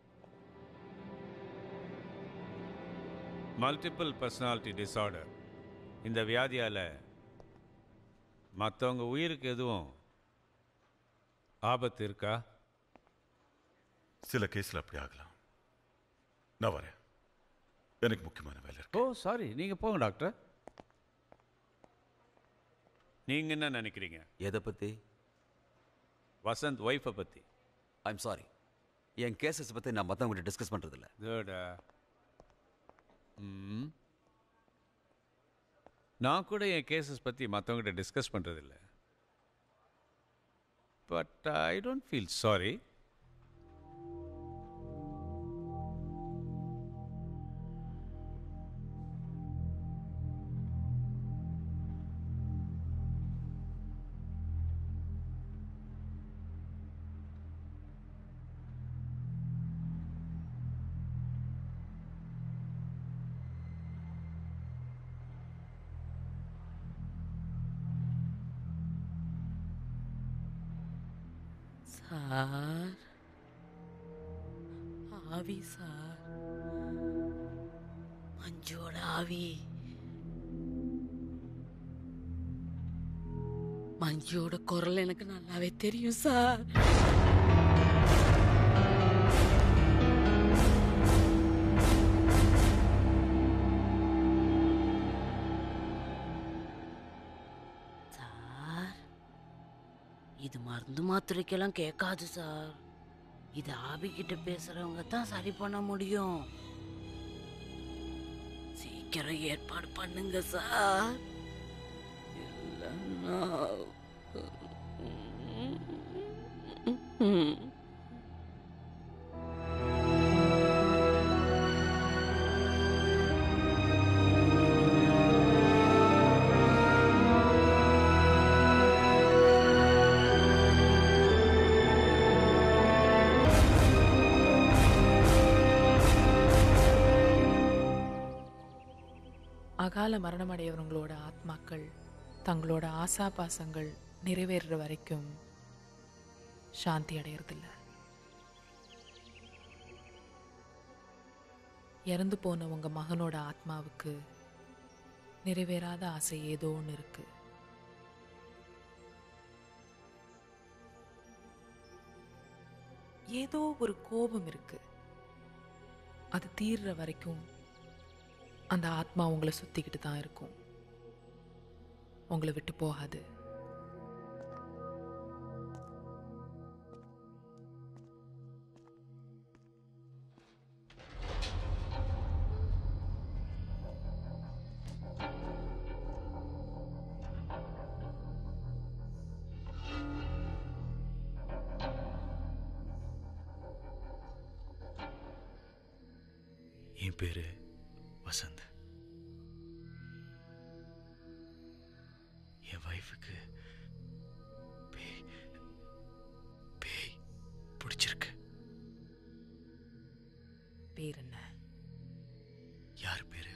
Q: multiple personality disorder இந்த வியாதியால் மற்றவங்க உயிருக்கு எதுவும் ஆபத்து இருக்கா
R: சில கேஸ்ல அப்படி ஆகலாம் நான் வரேன் எனக்கு முக்கியமான வேலை இருக்கு
Q: ஓ சாரி நீங்கள் போங்க டாக்டர் நீங்கள் என்ன நினைக்கிறீங்க
O: எதை பற்றி
Q: வசந்த் ஒய்ஃபை பற்றி
O: ஐம் சாரி என் கேசஸ் பற்றி நான் மற்றவங்ககிட்ட டிஸ்கஸ் பண்ணுறதில்ல
Q: தேர்டா ம் நான் கூட என் கேசஸ் பற்றி மற்றவங்ககிட்ட டிஸ்கஸ் பண்ணுறதில்ல but I don't feel sorry
F: sir ஆவி சார் மஞ்சோட ஆவி மஞ்சோட குரல் எனக்கு நல்லாவே தெரியும் சார் சார் இது மருந்து மாத்திரைக்கெல்லாம் கேட்காது சார் இது ஆபிக்கிட்ட பேசுறவங்க தான் சரி பண்ண முடியும் சீக்கிரம் ஏற்பாடு பண்ணுங்க சார் இல்லைன்னா ம்.
T: அகால மரணமடையவங்களோட ஆத்மாக்கள் தங்களோட ஆசா பாசங்கள் நிறைவேறுற வரைக்கும் சாந்தி அடையறதில்ல இறந்து போன உங்க மகனோட ஆத்மாவுக்கு நிறைவேறாத ஆசை ஏதோ ஒன்று இருக்கு ஏதோ ஒரு கோபம் இருக்கு அது தீர்ற வரைக்கும் அந்த ஆத்மா உங்களை சுத்திக்கிட்டு தான் இருக்கும் உங்களை விட்டு போகாது
B: என் பேரு வசந்த் என் வைஃபுக்கு பேய் பேய் பிடிச்சிருக்கு
T: பேர் என்ன
B: யார் பேரு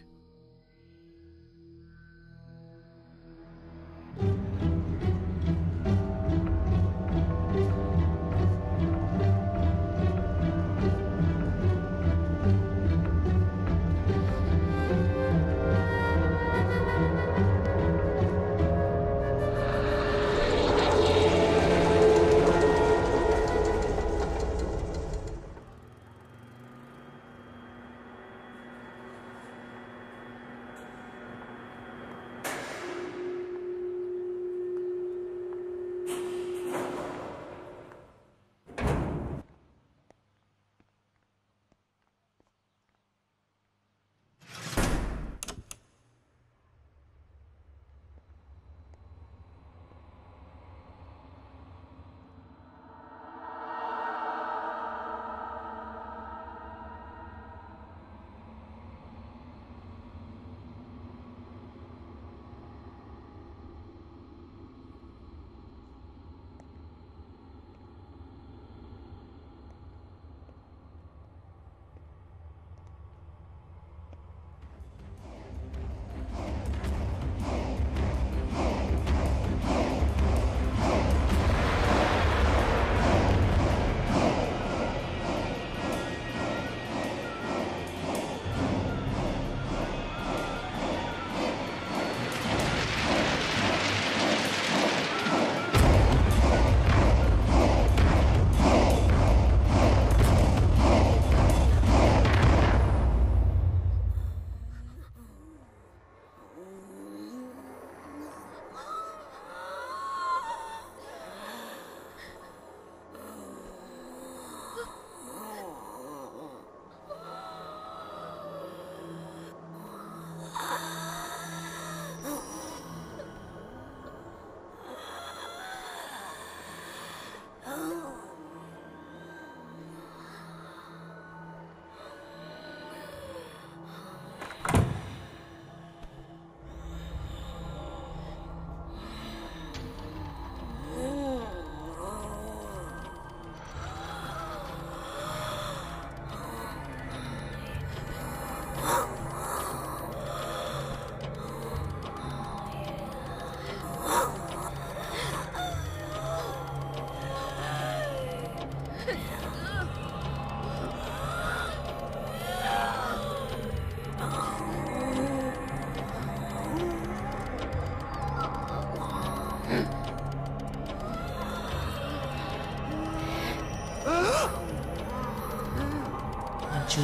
T: மஞ்சு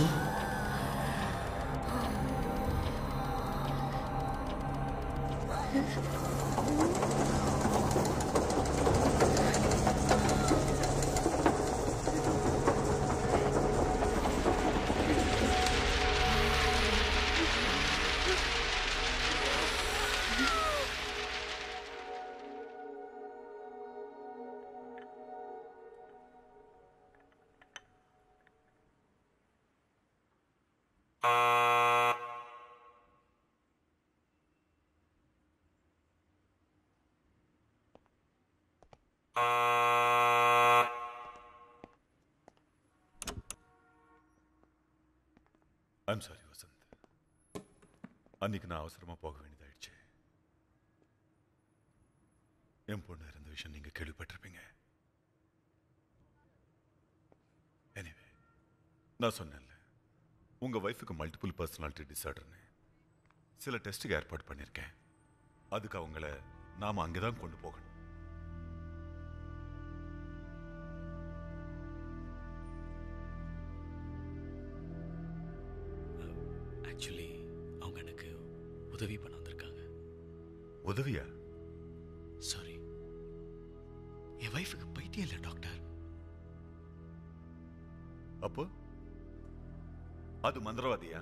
R: ஐம் சாரி வசந்த் அன்னைக்கு நான் அவசரமா போக வேண்டியதாயிடுச்சு என் பொண்ணு இருந்த விஷயம் நீங்க கேள்விப்பட்டிருப்பீங்க எனிவே நான் சொன்னேன்ல உங்க ஒய்ஃபுக்கு மல்டிபிள் பர்சனாலிட்டி டிசார்டர்னு சில டெஸ்ட்டுக்கு ஏற்பாடு பண்ணியிருக்கேன் அதுக்கு அவங்கள நாம அங்கதான் கொண்டு போகணும்
B: ஆக்சுவலி அவங்க எனக்கு உதவி பண்ண வந்திருக்காங்க
R: உதவியா
B: சாரி என் ஒய்ஃபுக்கு பைத்தியம் இல்லை டாக்டர்
R: அப்போ அது மந்திரவாதியா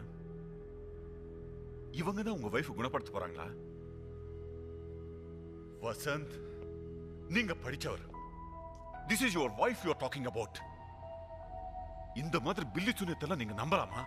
R: இவங்க தான் உங்க வைஃப் குணப்படுத்த போறாங்களா வசந்த் நீங்க படிச்சவர் this is your wife you talking about இந்த மாதிரி பில்லி சுனியத்தெல்லாம் நீங்க நம்பலாமா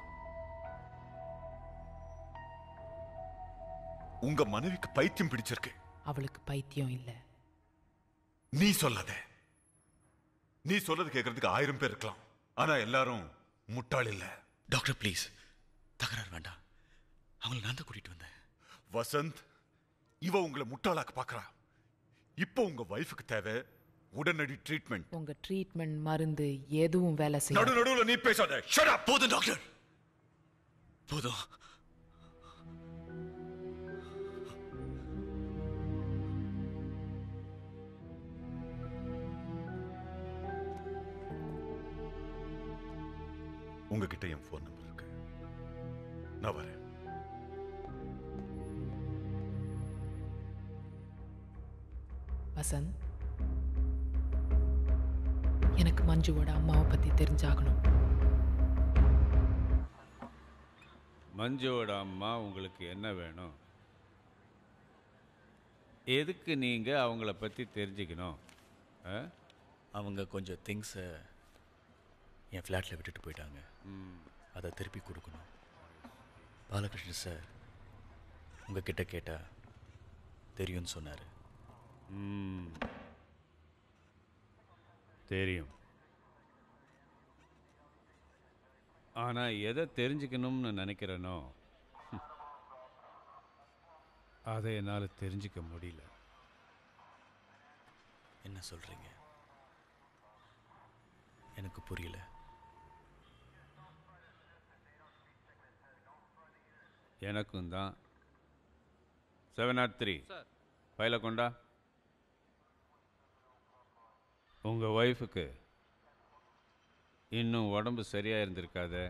R: உங்க மனைவிக்கு பைத்தியம் பிடிச்சிருக்கு
T: அவளுக்கு பைத்தியம் இல்லை
R: நீ சொல்லாத நீ சொல்றது கேட்கறதுக்கு ஆயிரம் பேர் இருக்கலாம் ஆனா எல்லாரும் முட்டாள் இல்ல
B: டாக்டர் ப்ளீஸ் தகராறு வேண்டாம் அவங்கள நான் தான் கூட்டிட்டு வந்தேன்
R: வசந்த் இவ உங்களை முட்டாளாக்க பாக்குறா இப்போ உங்க வைஃபுக்கு தேவை உடனடி ட்ரீட்மெண்ட்
T: உங்க ட்ரீட்மெண்ட் மருந்து எதுவும் வேலை
R: நடு
T: செய்யும்
R: நடுவுல நீ பேசாத ஷட் அப்
B: போதும் டாக்டர் போதும்
R: உங்ககிட்ட என் ஃபோன் நம்பர் இருக்கு நான் வரேன்
T: வசந்த் எனக்கு மஞ்சுவோட அம்மாவை பத்தி தெரிஞ்சாகணும்
Q: மஞ்சுவோட அம்மா உங்களுக்கு என்ன வேணும் எதுக்கு நீங்கள் அவங்கள பற்றி தெரிஞ்சுக்கணும் ஆ?
B: அவங்க கொஞ்சம் திங்ஸை என் ஃப்ளாட்டில் விட்டுட்டு போயிட்டாங்க அதை திருப்பி கொடுக்கணும் பாலகிருஷ்ணன் சார் உங்ககிட்ட கேட்டா தெரியும்னு சொன்னார்
Q: ம். தெரியும் ஆனால் எதை தெரிஞ்சுக்கணும்னு நினைக்கிறேனோ ஹம், அதை என்னால் தெரிஞ்சுக்க முடியல
B: என்ன சொல்கிறீங்க எனக்கு புரியல
Q: எனக்கும் தான் செவன் நாட் த்ரீ ஃபைலை கொண்டா உங்கள் ஒய்ஃபுக்கு இன்னும் உடம்பு சரியாக இருந்திருக்காதே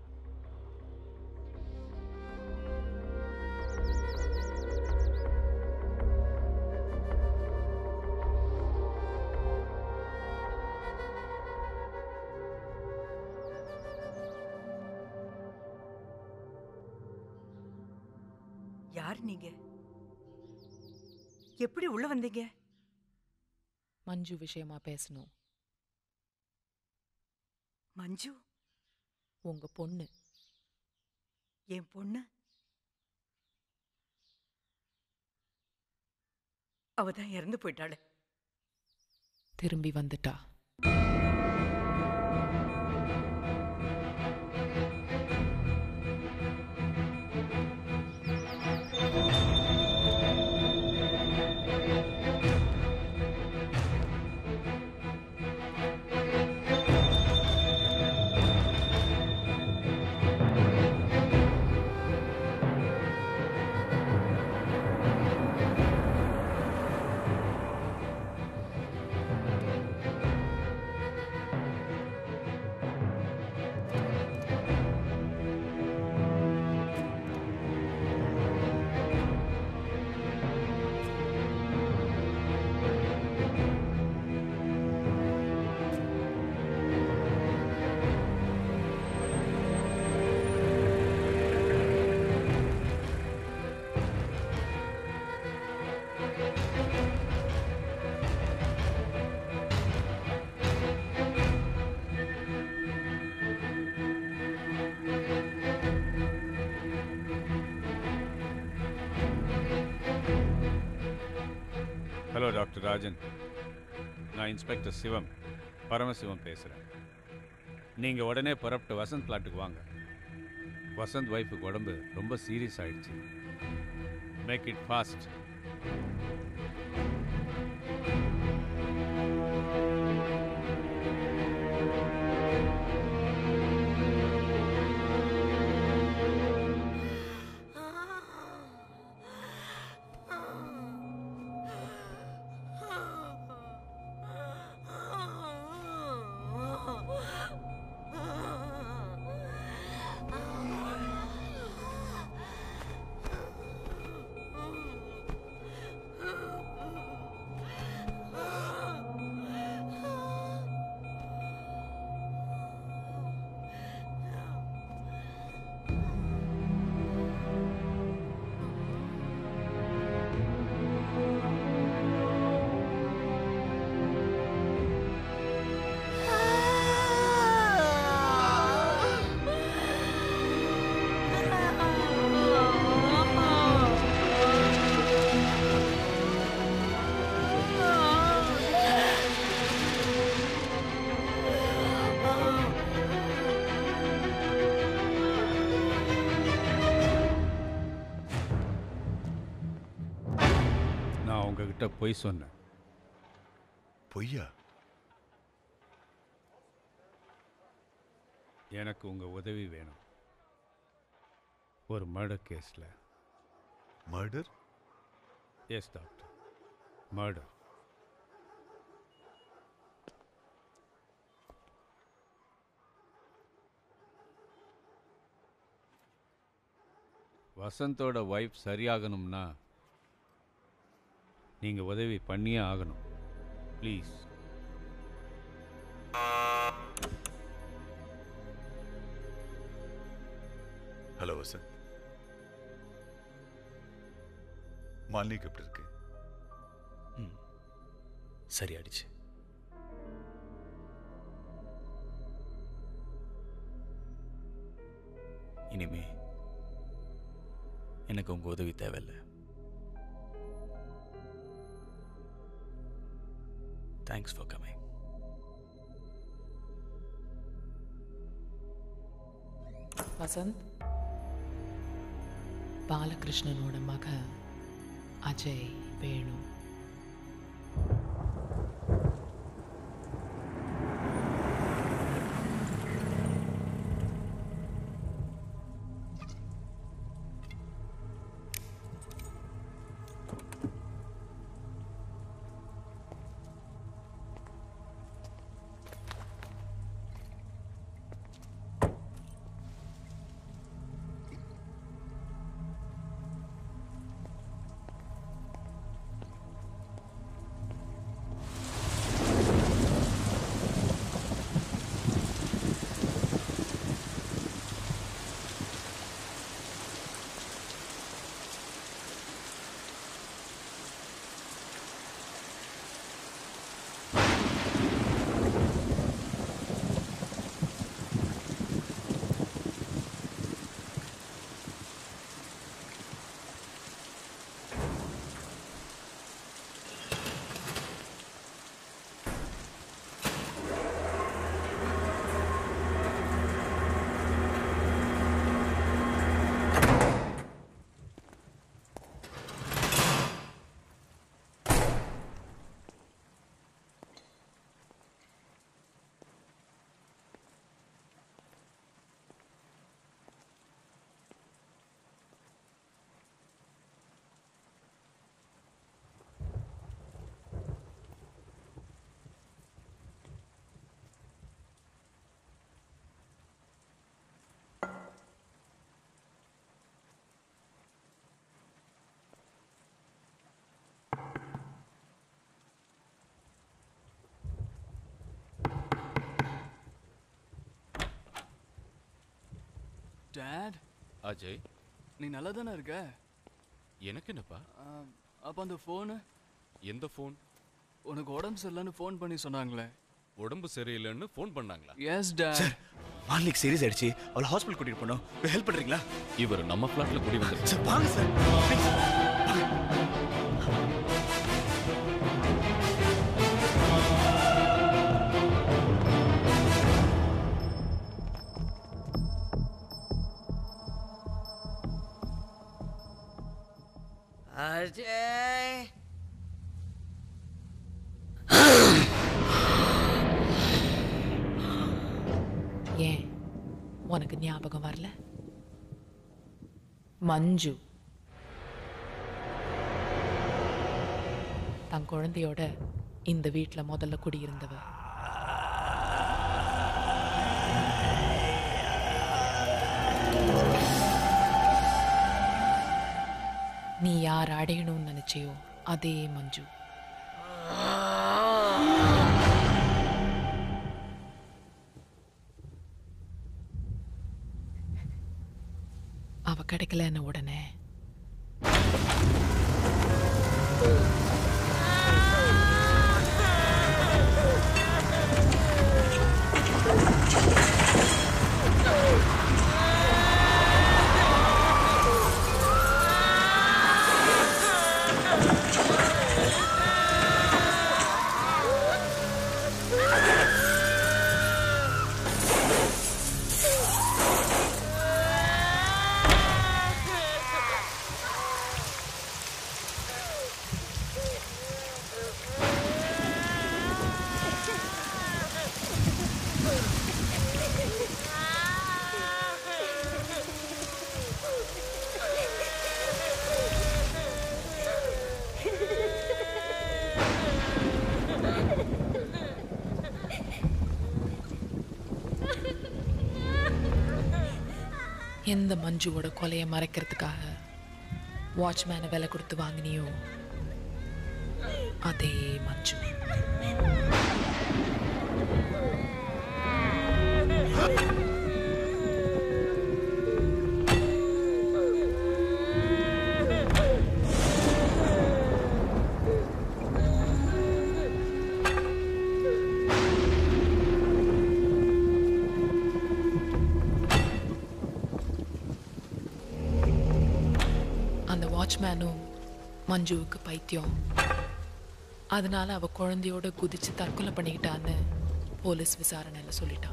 U: யார் நீங்க எப்படி உள்ள வந்தீங்க
T: மஞ்சு விஷயமா பேசணும்
U: மஞ்சு
T: உங்க பொண்ணு
U: என் பொண்ணு அவ தான் இறந்து போயிட்டாளே
T: திரும்பி வந்துட்டா
Q: ஹலோ டாக்டர் ராஜன் நான் இன்ஸ்பெக்டர் சிவம் பரமசிவம் பேசுகிறேன் நீங்கள் உடனே புறப்பட்டு வசந்த் பிளாட்டுக்கு வாங்க வசந்த் ஒய்ஃபுக்கு உடம்பு ரொம்ப சீரியஸ் ஆயிடுச்சு மேக் இட் ஃபாஸ்ட் நான் உங்ககிட்ட பொய் சொன்னேன்
R: பொய்யா
Q: எனக்கு உங்கள் உதவி வேணும் ஒரு மர்டர் கேஸில்
R: மர்டர்
Q: எஸ் டாக்டர் மர்டர் வசந்தோட ஒய்ஃப் சரியாகணும்னா நீங்கள் உதவி பண்ணியே ஆகணும் ப்ளீஸ்
R: ஹலோ வசந்த் மாலினிக்கு எப்படி இருக்கு
B: ம் சரியாயிடுச்சு இனிமே எனக்கு உங்க உதவி தேவையில்லை தேங்க்ஸ் ஃபார் கமிங்
T: வசந்த் பாலகிருஷ்ணனோட மக அஜய் வேணு
G: டேட்
C: அஜய்
G: நீ நல்லா தானே இருக்க
C: எனக்கு என்னப்பா
G: அப்போ அந்த ஃபோனு
C: எந்த ஃபோன்
G: உனக்கு உடம்பு சரியில்லைன்னு ஃபோன் பண்ணி சொன்னாங்களே
C: உடம்பு சரியில்லைன்னு ஃபோன் பண்ணாங்களா
G: எஸ் டேட்
B: மாலினிக்கு சீரியஸ் ஆயிடுச்சு அவளை ஹாஸ்பிட்டல் கூட்டிட்டு போனோம் ஹெல்ப் பண்றீங்களா
C: இவர் நம்ம ஃப்ளாட்ல குடி வந்து
B: சார் வாங்க சார்
F: அஜய்
T: ஏன் உனக்கு ஞாபகம் வரல மஞ்சு தன் குழந்தையோட இந்த வீட்ல முதல்ல குடியிருந்தவ நீ யார் அடையணும்னு நினைச்சியோ அதே மஞ்சு அவ கிடைக்கலன்னு உடனே எந்த மஞ்சுவோட கொலையை மறைக்கிறதுக்காக வாட்ச்மேனை விலை கொடுத்து வாங்கினியோ அதே மஞ்சு அந்த வாட்ச்மேனும் மஞ்சுவுக்கு பைத்தியம் அதனால அவ குழந்தையோட குதிச்சு தற்கொலை பண்ணிக்கிட்டான்னு போலீஸ் விசாரணையில சொல்லிட்டான்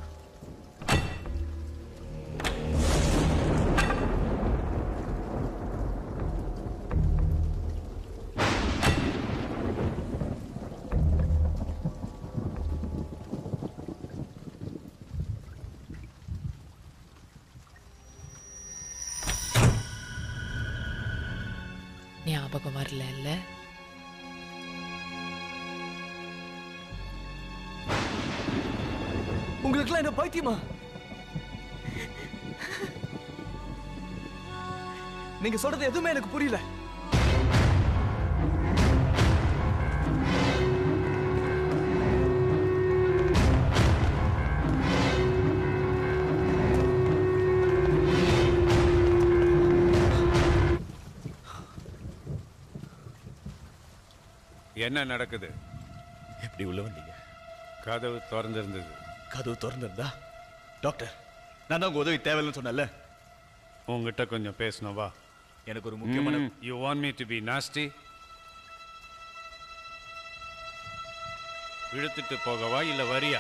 T: ஞாபகம் வரல இல்ல
P: உங்களுக்குலாம் என்ன பைத்தியமா நீங்க சொல்றது எதுவுமே எனக்கு புரியல
Q: என்ன நடக்குது
B: எப்படி உள்ள வந்தீங்க
Q: கதவு திறந்திருந்தது
B: கதவு திறந்திருந்தா டாக்டர் நான் தான் உங்க உதவி தேவையில்லைன்னு சொன்னேன்ல
Q: உங்ககிட்ட கொஞ்சம் பேசணும் வா
B: எனக்கு ஒரு முக்கியமான
Q: you want me to be nasty இழுத்துட்டு போகவா இல்ல வரியா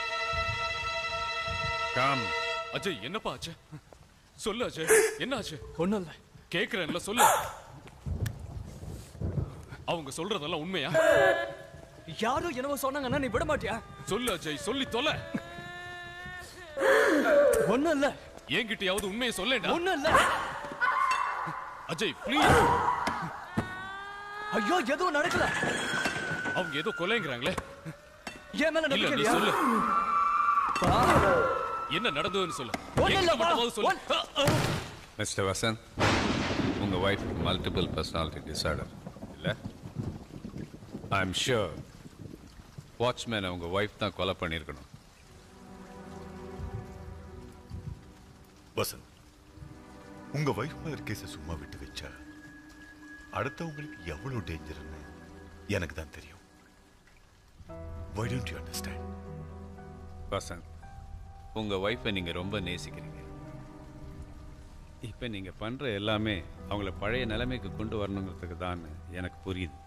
Q: கம்
C: அஜய் என்னப்பா ஆச்சு சொல்லு அஜய் என்ன ஆச்சு
P: ஒண்ணும் இல்ல
C: கேக்குறேன்ல சொல்லு அவங்க சொல்றதெல்லாம் உண்மையா
P: யாரோ என்னவோ சொன்னாங்கன்னா நீ விட மாட்டியா
C: சொல்லு அஜய் சொல்லி தொலை
P: ஒண்ணும் இல்ல
C: என்கிட்டயாவது உண்மையை சொல்லேண்டா
P: ஒண்ணும் இல்ல
C: அஜய் ப்ளீஸ்
P: ஐயோ எதுவும் நடக்கல
C: அவங்க ஏதோ கொலைங்கிறாங்களே
P: என் மேல
C: இல்ல
P: நம்பிக்கை
C: நீ
P: இல்லையா?
C: சொல்லு
P: வா.
C: என்ன நடந்ததுன்னு சொல்லு
P: ஒண்ணும் இல்ல,
C: என்கிட்ட
P: வா.
C: மட்டுமாவது சொல்லு
Q: மிஸ்டர் வசந்த் உங்க ஒய்ஃப் மல்டிபிள் பர்சனாலிட்டி டிசார்டர் இல்ல ஐ எம் ஷூர் வாட்ச்மேனை உங்க ஒய்ஃப் தான் கொலை பண்ணியிருக்கணும்
R: வசந்த் உங்க வைஃப் மேல கேஸை சும்மா விட்டு வச்சா அடுத்தவங்களுக்கு எவ்வளவு டேஞ்சர்னு எனக்கு தான் தெரியும் why don't you understand
Q: Vasanth உங்க ஒய்ஃபை நீங்க ரொம்ப நேசிக்கிறீங்க இப்ப நீங்க பண்ற எல்லாமே அவங்கள பழைய நிலைமைக்கு கொண்டு வரணுங்கிறதுக்கு தான் எனக்கு புரியுது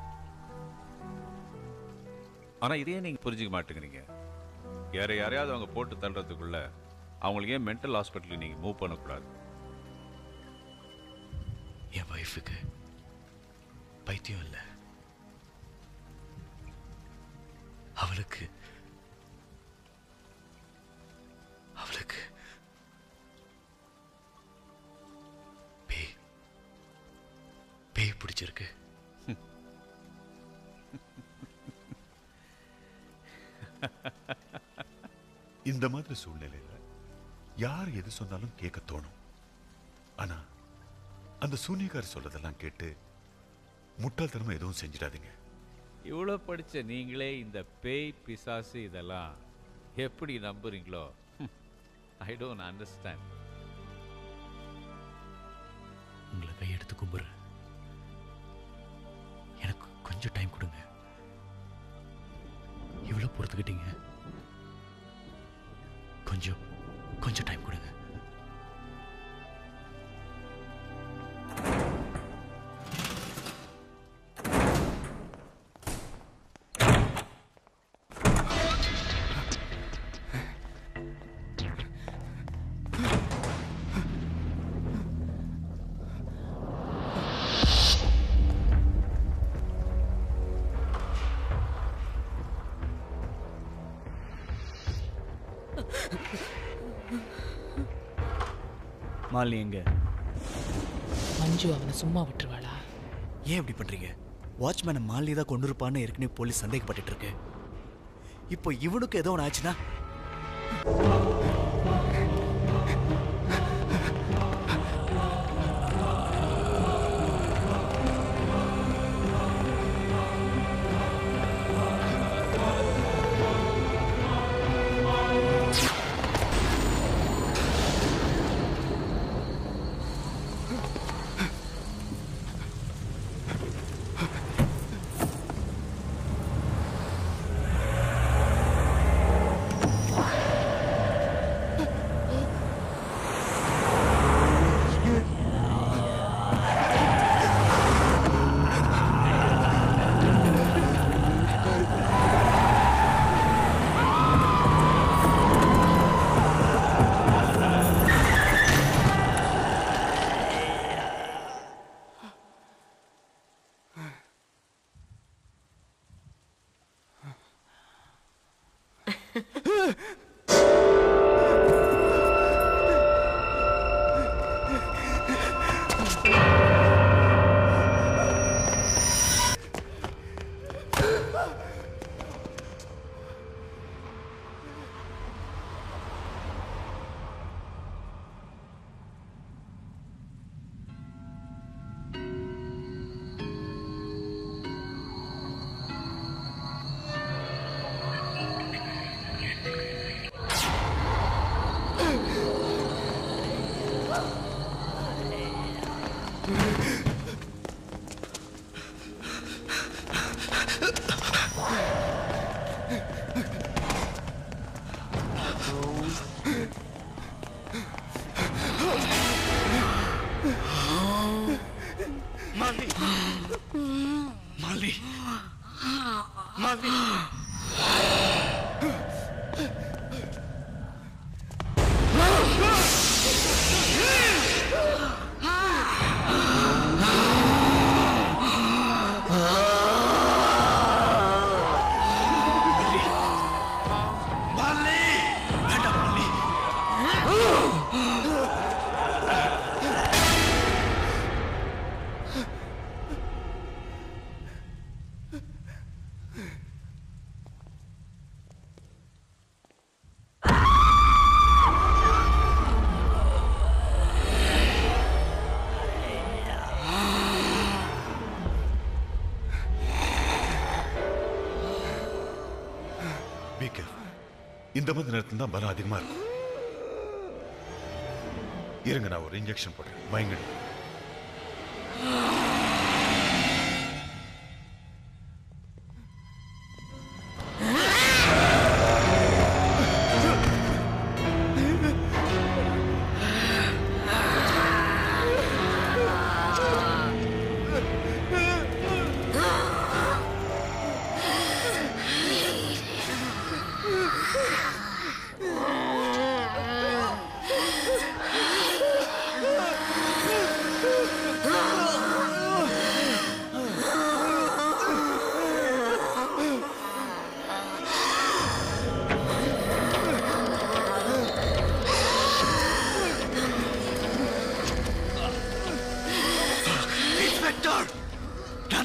Q: ஆனா இதையே நீங்க புரிஞ்சுக்க மாட்டேங்கிறீங்க யாரை யாரையாவது அவங்க போட்டு தள்ளுறதுக்குள்ள அவங்களுக்கு ஏன் மென்டல் ஹாஸ்பிட்டலுக்கு நீங்க மூவ் பண்ணக்கூடாது
B: என் ஒய்ஃபுக்கு பைத்தியம் இல்லை அவளுக்கு அவளுக்கு பேய் பேய் பிடிச்சிருக்கு
R: இந்த மாதிரி சூழ்நிலையில யார் எது சொன்னாலும் கேட்க தோணும் ஆனா அந்த சூனியக்கார் சொல்றதெல்லாம் கேட்டு முட்டாள்தனமா எதுவும் செஞ்சிடாதீங்க
Q: இவ்வளோ படிச்ச நீங்களே இந்த பேய் பிசாசு இதெல்லாம் எப்படி நம்புறீங்களோ ஐ டோன்ட் அண்டர்ஸ்டாண்ட்
B: உங்களை கையெடுத்து கும்பிடுறேன் எனக்கு கொஞ்சம் டைம் கொடுங்க இவ்வளோ பொறுத்துக்கிட்டீங்க கொஞ்சம் கொஞ்சம் டைம் கொடுங்க மாலினி எங்க
T: மஞ்சு அவனை சும்மா விட்டுருவாளா
B: ஏன் இப்படி பண்றீங்க வாட்ச்மேனை மாலினி தான் கொண்டு இருப்பான்னு ஏற்கனவே போலீஸ் சந்தேகப்பட்டுட்டு இருக்கு இப்போ இவனுக்கு ஏதோ ஒன்று ஆச்சுன்னா
A: மாலி மாலி மாலி மாலி வேண்டாம் மாலி
R: Be careful. இந்த மாதிரி நேரத்தில் தான் பலம் அதிகமா இருக்கும் இருங்க நான் ஒரு இன்ஜெக்ஷன் போடுறேன் பயங்கடி
A: Ah!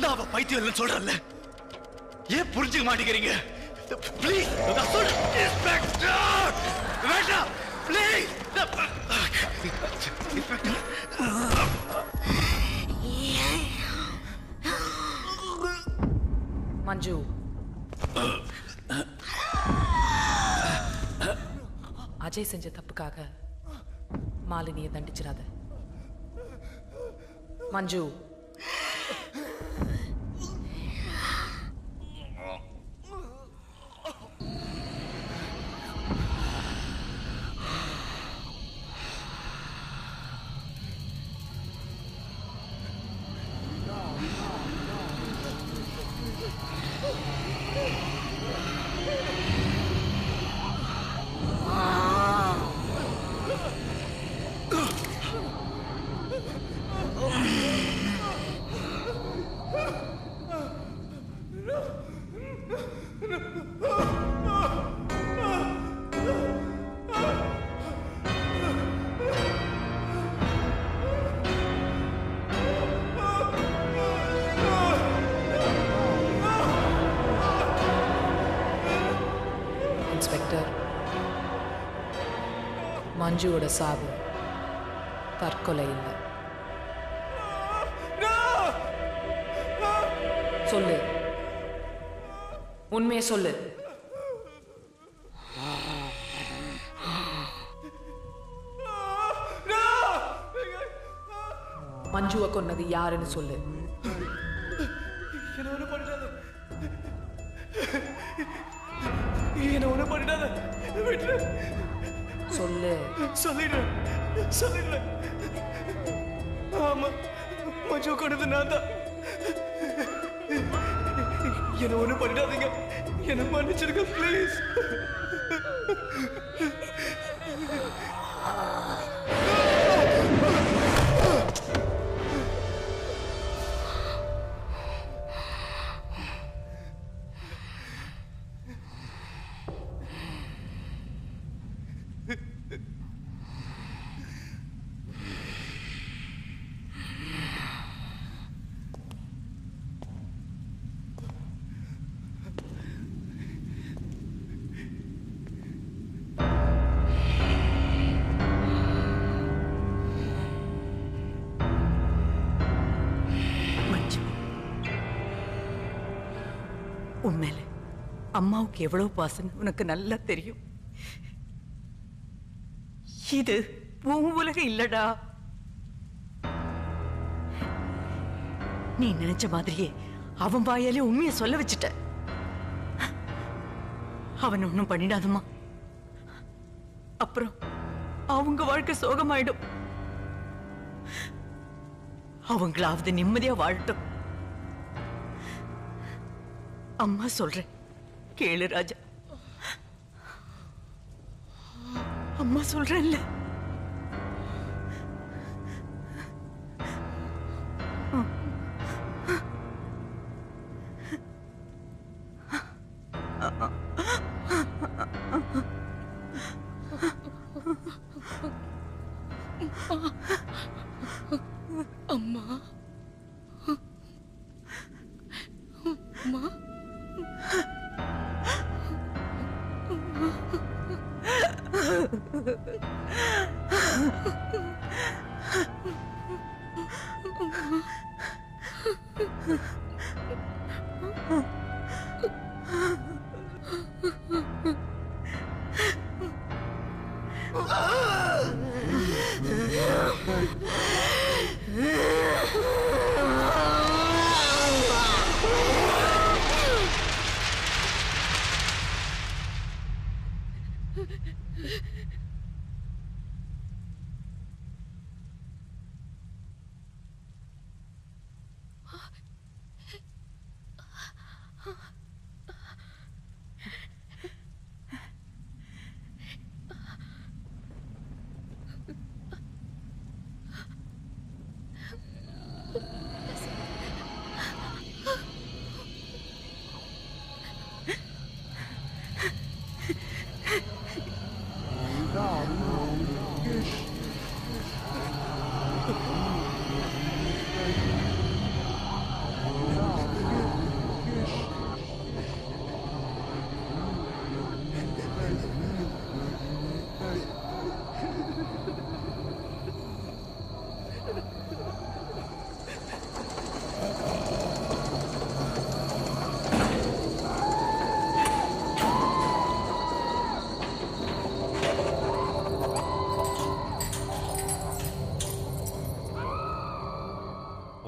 A: நான் தான் அவ பைத்தியம் இல்லைன்னு சொல்றேன்ல ஏன் புரிஞ்சுக்க மாட்டேங்கிறீங்க ப்ளீஸ் நான் சொல்றேன் இன்ஸ்பெக்டர் வேண்டாம் ப்ளீஸ்
T: மஞ்சு அஜய் செஞ்ச தப்புக்காக மாலினியை தண்டிச்சிடாத மஞ்சு இன்ஸ்பெக்டர் மஞ்சுவோட சாவு தற்கொலை இல்லை சொல்லு உண்மையை சொல்லு மஞ்சுவை கொன்னது யாருன்னு சொல்லு
A: என்ன ஒண்ணு பண்ணிடாத என்ன ஒண்ணு பண்ணிடாத விட்டுரு
T: சொல்லு
A: சொல்லிடுறேன் சொல்லிடுறேன் ஆமா மஞ்சு கொண்டது நான் தான் என்ன ஒண்ணு பண்ணிடாதீங்க என்ன மன்னிச்சிருங்க ப்ளீஸ்
U: மஞ்சு உண்மையில அம்மாவுக்கு எவ்வளவு பாசம் உனக்கு நல்லா தெரியும் இது உன் உலகம் இல்லடா நீ நினைச்ச மாதிரியே அவன் வாயாலே உண்மையை சொல்ல வச்சுட்ட அவன் ஒண்ணும் பண்ணிடாதம்மா அப்புறம் அவங்க வாழ்க்கை சோகமாயிடும் அவங்களாவது நிம்மதியா வாழட்டும் அம்மா சொல்றேன் கேளு ராஜா அம்மா சொல்றேன்ல
F: அம்மா அம்மா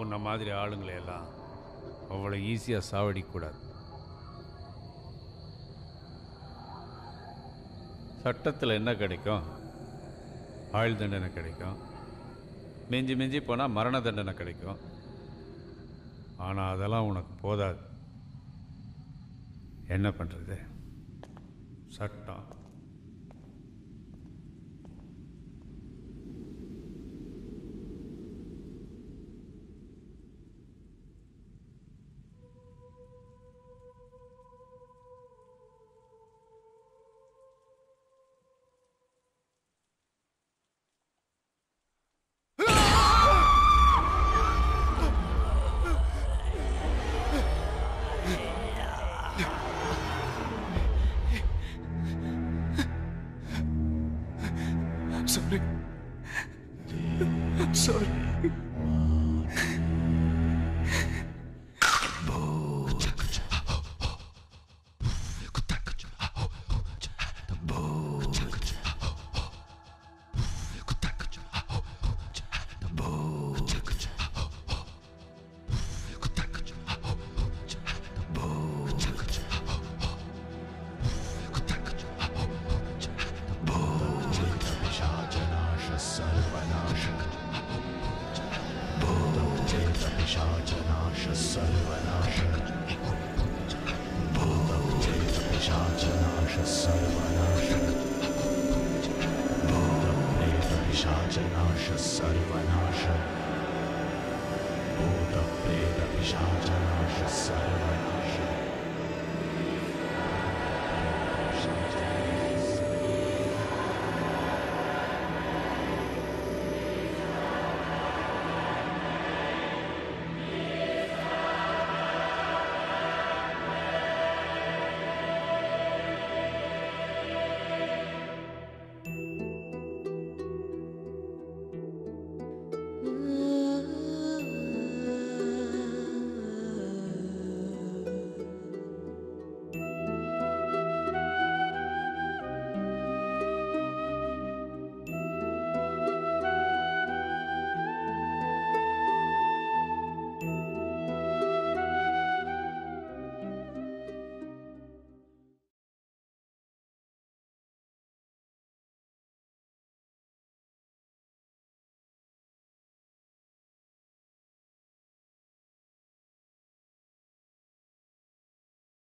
Q: உன்ன மாதிரி ஆளுங்களை எல்லாம் அவ்வளோ ஈஸியாக சாவடிக்கக்கூடாது சட்டத்தில் என்ன கிடைக்கும் ஆயுள் தண்டனை கிடைக்கும் மிஞ்சி மிஞ்சி போனால் மரண தண்டனை கிடைக்கும் ஆனால் அதெல்லாம் உனக்கு போதாது என்ன பண்ணுறது சட்டம்
G: I'm sorry. I'm sorry.
N: पिशाचनाश सर्वनाशक भूतप्रेत पिशाचनाश सर्वनाशक भूतप्रेत पिशाचनाश सर्वनाशक भूतप्रेत पिशाचनाश सर्वनाशक भूतप्रेत पिशाचनाश सर्वनाशक